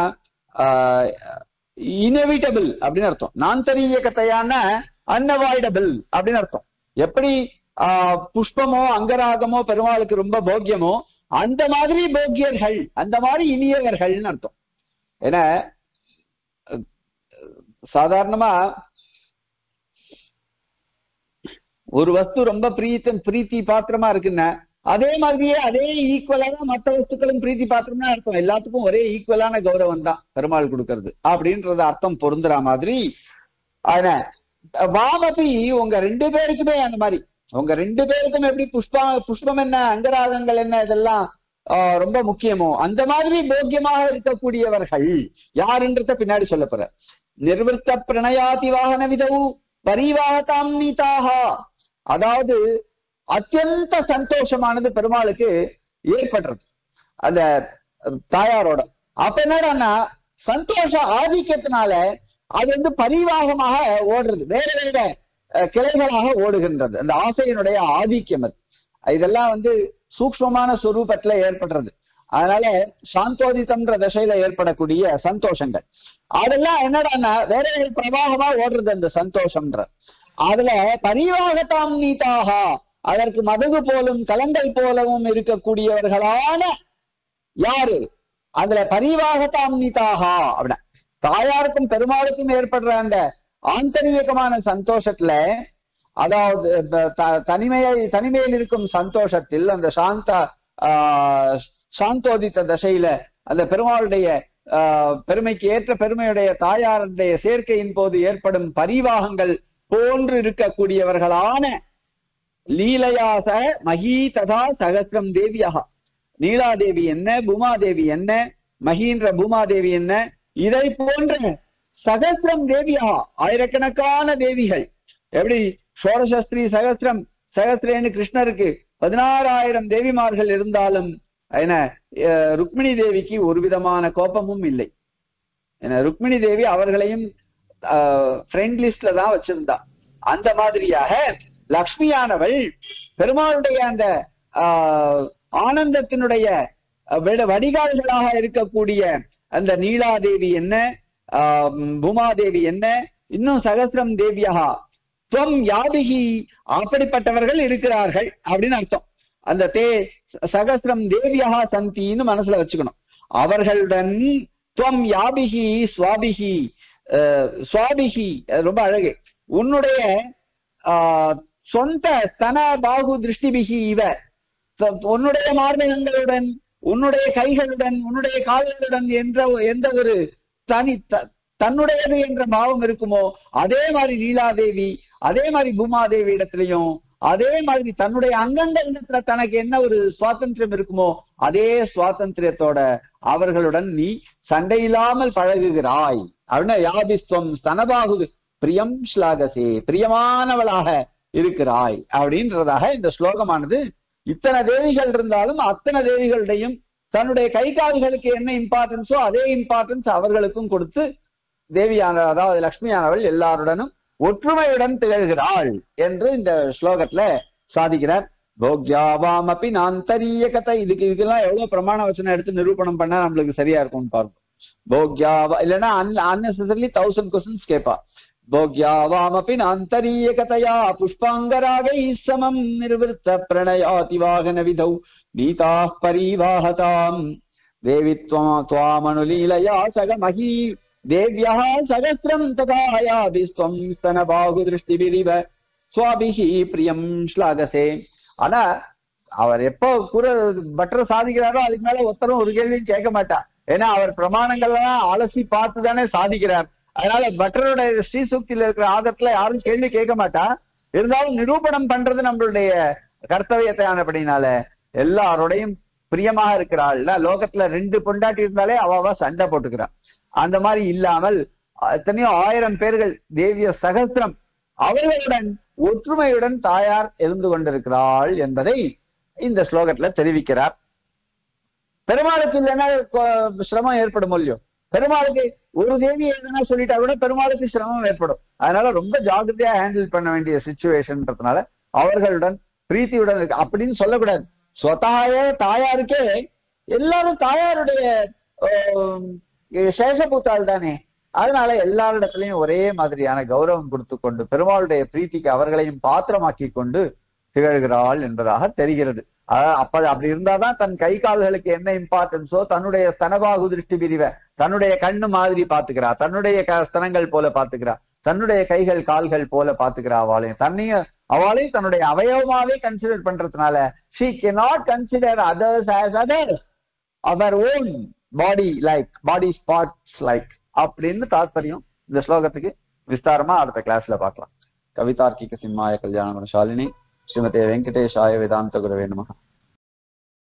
இனவிட்டபிள் அப்படின்னு அர்த்தம் நாந்தரியகத்தையான அன்அவாய்டபிள் அப்படின்னு அர்த்தம் எப்படி ஆஹ், புஷ்பமோ அங்கராகமோ பெருமாளுக்கு ரொம்ப போக்கியமோ அந்த மாதிரி போக்கியர்கள் அந்த மாதிரி இனியவர்கள்னு அர்த்தம் ஏன்னா அஹ், சாதாரணமா ஒரு வஸ்து ரொம்ப பிரீத்தி பிரீத்தி பாத்திரமா இருக்குன்னா அதே மாதிரியே அதே ஈக்குவலா தான் மற்ற வஸ்துக்களும் பிரீத்தி பாத்திரம்னா அர்த்தம் எல்லாத்துக்கும் ஒரே ஈக்குவலான கௌரவம் தான் பெருமாள் கொடுக்கறது அப்படின்றது அர்த்தம் பொருந்துற மாதிரி ஆனா வாமபி உங்க ரெண்டு பேருக்குமே அந்த மாதிரி உங்க ரெண்டு பேருக்கும் எப்படி புஷ்பா புஷ்பம் என்ன அங்கராகங்கள் என்ன இதெல்லாம் ஆஹ், ரொம்ப முக்கியமோ அந்த மாதிரி போக்கியமாக இருக்கக்கூடியவர்கள் யாருன்றத பின்னாடி சொல்ல போற நிர்வൃத்த பிரணயாதி வாகன விதவு பரிவாகதாம் நீதாகா அதாவது அத்தியந்த சந்தோஷமானது பெருமாளுக்கு ஏற்படுறது அந்த தாயாரோட அப்ப என்னடான்னா சந்தோஷ ஆதிக்கத்தினால அது வந்து பரிவாகமாக ஓடுறது வேற வேற அஹ், கிளைகளாக ஓடுகின்றது அந்த ஆசையினுடைய ஆதிக்கம் அது இதெல்லாம் வந்து சூக்ஷ்மமான சொரூபத்துல ஏற்படுறது அதனால சாந்தோதித்தம்ன்ற தசையில ஏற்படக்கூடிய சந்தோஷங்கள் அதெல்லாம் என்னடான்னா வேற வேற பிரவாகமா ஓடுறது அந்த சந்தோஷம்ன்ற அதுல பரிவாகத்தாம் நீதாகா அதற்கு மதகு போலும் கலங்கல் போலவும் இருக்கக்கூடியவர்களான யாரு அதுல பரிவாகத்தாம் நீதாகா அப்படின்னா தாயாருக்கும் பெருமாளுக்கும் ஏற்படுற அந்த ஆந்தரிகமான சந்தோஷத்துல அதாவது த- த- தனிமையை தனிமையில் இருக்கும் சந்தோஷத்தில் அந்த சாந்த ஆஹ், சாந்தோதித்த தசையில அந்த பெருமாளுடைய ஆஹ், பெருமைக்கு ஏற்ற பெருமையுடைய தாயாருடைய சேர்க்கையின் போது ஏற்படும் பரிவாகங்கள் போன்று இருக்கக்கூடியவர்களான லீலையாக மகி ததா சகசிரம் தேவியாக நீலாதேவி என்ன பூமாதேவி என்ன மகின்ற பூமாதேவி என்ன இதை போன்ற சகசிரம் தேவியா ஆயிரக்கணக்கான தேவிகள் எப்படி சோரசஸ்திரி சகசிரம் சகசிரேன்னு கிருஷ்ணருக்கு பதினாறாயிரம் தேவிமார்கள் இருந்தாலும் என்ன அஹ், ருக்மிணி தேவிக்கு ஒரு விதமான கோபமும் இல்லை என்ன ருக்மிணி தேவி அவர்களையும் ஃப்ரெண்ட் லிஸ்ட்ல தான் வச்சிருந்தா அந்த மாதிரியாக லக்ஷ்மியானவள் பெருமாளுடைய அந்த ஆஹ், ஆனந்தத்தினுடைய அஹ், வெட- வடிகால்களாக இருக்கக்கூடிய அந்த நீலாதேவி என்ன ஆஹ், பூமாதேவி என்ன இன்னும் சகசிரம் தேவியா துவம் யாதிகி அப்படிப்பட்டவர்கள் இருக்கிறார்கள் அப்படின்னு அர்த்தம் அந்த தே சகசிரம் தேவியா சந்தின்னு மனசுல வச்சுக்கணும் அவர்களுடன் துவம் யாபிகி சுவாபிகி அஹ், சுவாபிகி அது ரொம்ப அழகு உன்னுடைய ஆஹ், சொந்த ஸ்தன பாகு திருஷ்டிபிகி இவ சொ- உன்னுடைய மார்பகங்களுடன் உன்னுடைய கைகளுடன் உன்னுடைய கால்களுடன் என்ற எந்த ஒரு தனி த- தன்னுடையது என்ற பாவம் இருக்குமோ அதே மாதிரி லீலாதேவி அதே மாதிரி பூமாதேவி இடத்துலயும் அதே மாதிரி தன்னுடைய அங்கங்கள் இடத்துல தனக்கு என்ன ஒரு சுவாதந்திரம் இருக்குமோ அதே சுவாதந்திரியத்தோட அவர்களுடன் நீ சண்டையில்லாமல் பழகுகிறாய் அப்படின்னா யாபிஸ்வம் ஸ்தனபாகு பிரியம் ஸ்லாகசே பிரியமானவளாக இருக்கிறாய் அப்படின்றதாக இந்த ஸ்லோகமானது இத்தனை தேவிகள் இருந்தாலும் அத்தனை தேவிகளுடையும் தன்னுடைய கை கால்களுக்கு என்ன இம்பார்ட்டன்ஸோ அதே இம்பார்ட்டன்ஸ் அவர்களுக்கும் கொடுத்து தேவியான அதாவது லக்ஷ்மியானவள் எல்லாருடனும் ஒற்றுமையுடன் திகழ்கிறாள் என்று இந்த ஸ்லோகத்துல சாதிக்கிறார் போக்யாவாமப்பி நாந்தரிய கதை இதுக்கு இதுக்கெல்லாம் எவ்வளவு பிரமாண வச்சனம் எடுத்து நிரூபணம் பண்ணா நம்மளுக்கு சரியா இருக்கும்னு பாருங்க போக்யாவா இல்லைன்னா அன்னெசரிலி தௌசண்ட் கொஸ்டின்ஸ் கேட்பா போக்யாவாமப்பி நாந்தரிய கதையா புஷ்பாங்கராகை சமம் நிர்வൃத்த பிரணயாதி வாகன விதௌ நீதா பரிவாஹதாம் தேவி त्वामनुलीलया सगमही देव्यः सहस्रम् तथा याभिस्त्वम् स्तनबाहुदृष्टिभिरिव சுவாபிஹி பிரியம் ஸ்லாகசே ஆனா அவர் எப்போ குர பட்டர் சாதிக்கிறாரோ அதுக்கு மேல ஒருத்தரும் ஒரு கேள்வியும் கேட்க மாட்டா ஏன்னா அவர் பிரமாணங்கள்லாம் அலசி பார்த்து தானே சாதிக்கிறார் அதனால பட்டரோட ஸ்ரீசூக்தியில இருக்கிற ஆதரத்துல யாரும் கேள்வி கேட்க மாட்டா இருந்தாலும் நிரூபணம் பண்றது நம்மளுடைய கர்த்தவியத்தை ஆனபடினால எல்லாரோடையும் பிரியமாக இருக்கிறாள்ல லோகத்துல ரெண்டு பொண்டாட்டி இருந்தாலே அவாவா சண்டை போட்டுக்கிறான் அந்த மாதிரி இல்லாமல் எத்தனையோ ஆயிரம் பேர்கள் தேவிய சகசிரம் அவர்களுடன் ஒற்றுமையுடன் தாயார் இருந்து கொண்டிருக்கிறாள் என்பதை இந்த ஸ்லோகத்துல தெரிவிக்கிறார் பெருமாளுக்கு இல்லைன்னா கொ- சிரமம் ஏற்படும் இல்லையோ பெருமாளுக்கு ஒரு தேவி எதுனா சொல்லிட்டா கூட பெருமாளுக்கு சிரமம் ஏற்படும் அதனால ரொம்ப ஜாகிரதையா ஹேண்டில் பண்ண வேண்டிய சுச்சுவேஷன்றதுனால அவர்களுடன் பிரீத்தியுடன் இருக்கு அப்படின்னு சொல்லக்கூடாது சொத்தாயே தாயாருக்கே எல்லாரும் தாயாருடைய ஆம், சேஷபூத்தாள் தானே அதனால எல்லாரிடத்திலையும் ஒரே மாதிரியான கௌரவம் கொடுத்து கொண்டு பெருமாளுடைய பிரீத்திக்கு அவர்களையும் பாத்திரமாக்கி கொண்டு திகழ்கிறாள் என்பதாக தெரிகிறது அஹ் அப்ப அப்படி இருந்தாதான் தன் கை கால்களுக்கு என்ன இம்பார்ட்டன்ஸோ தன்னுடைய ஸ்தனபாகு திருஷ்டி பிரிவை தன்னுடைய கண்ணு மாதிரி பாத்துக்கிறா தன்னுடைய க- ஸ்தனங்கள் போல பாத்துக்கிறா தன்னுடைய கைகள் கால்கள் போல பாத்துக்கிறா அவளையும் தன்னையும் அவளையும் தன்னுடைய அவயவமாவே கன்சிடர் பண்றதுனால she cannot consider others as others our own body like body spots like அப்படின்னு தாத்பரியம் இந்த ஸ்லோகத்துக்கு விஸ்தாரமா அடுத்த கிளாஸ்ல பார்க்கலாம் கவிதார்க்கிக சிம்மாய கல்யாண குணசாலினி ஸ்ரீமதே வெங்கடேஷாய வேதாந்த குரவே நமः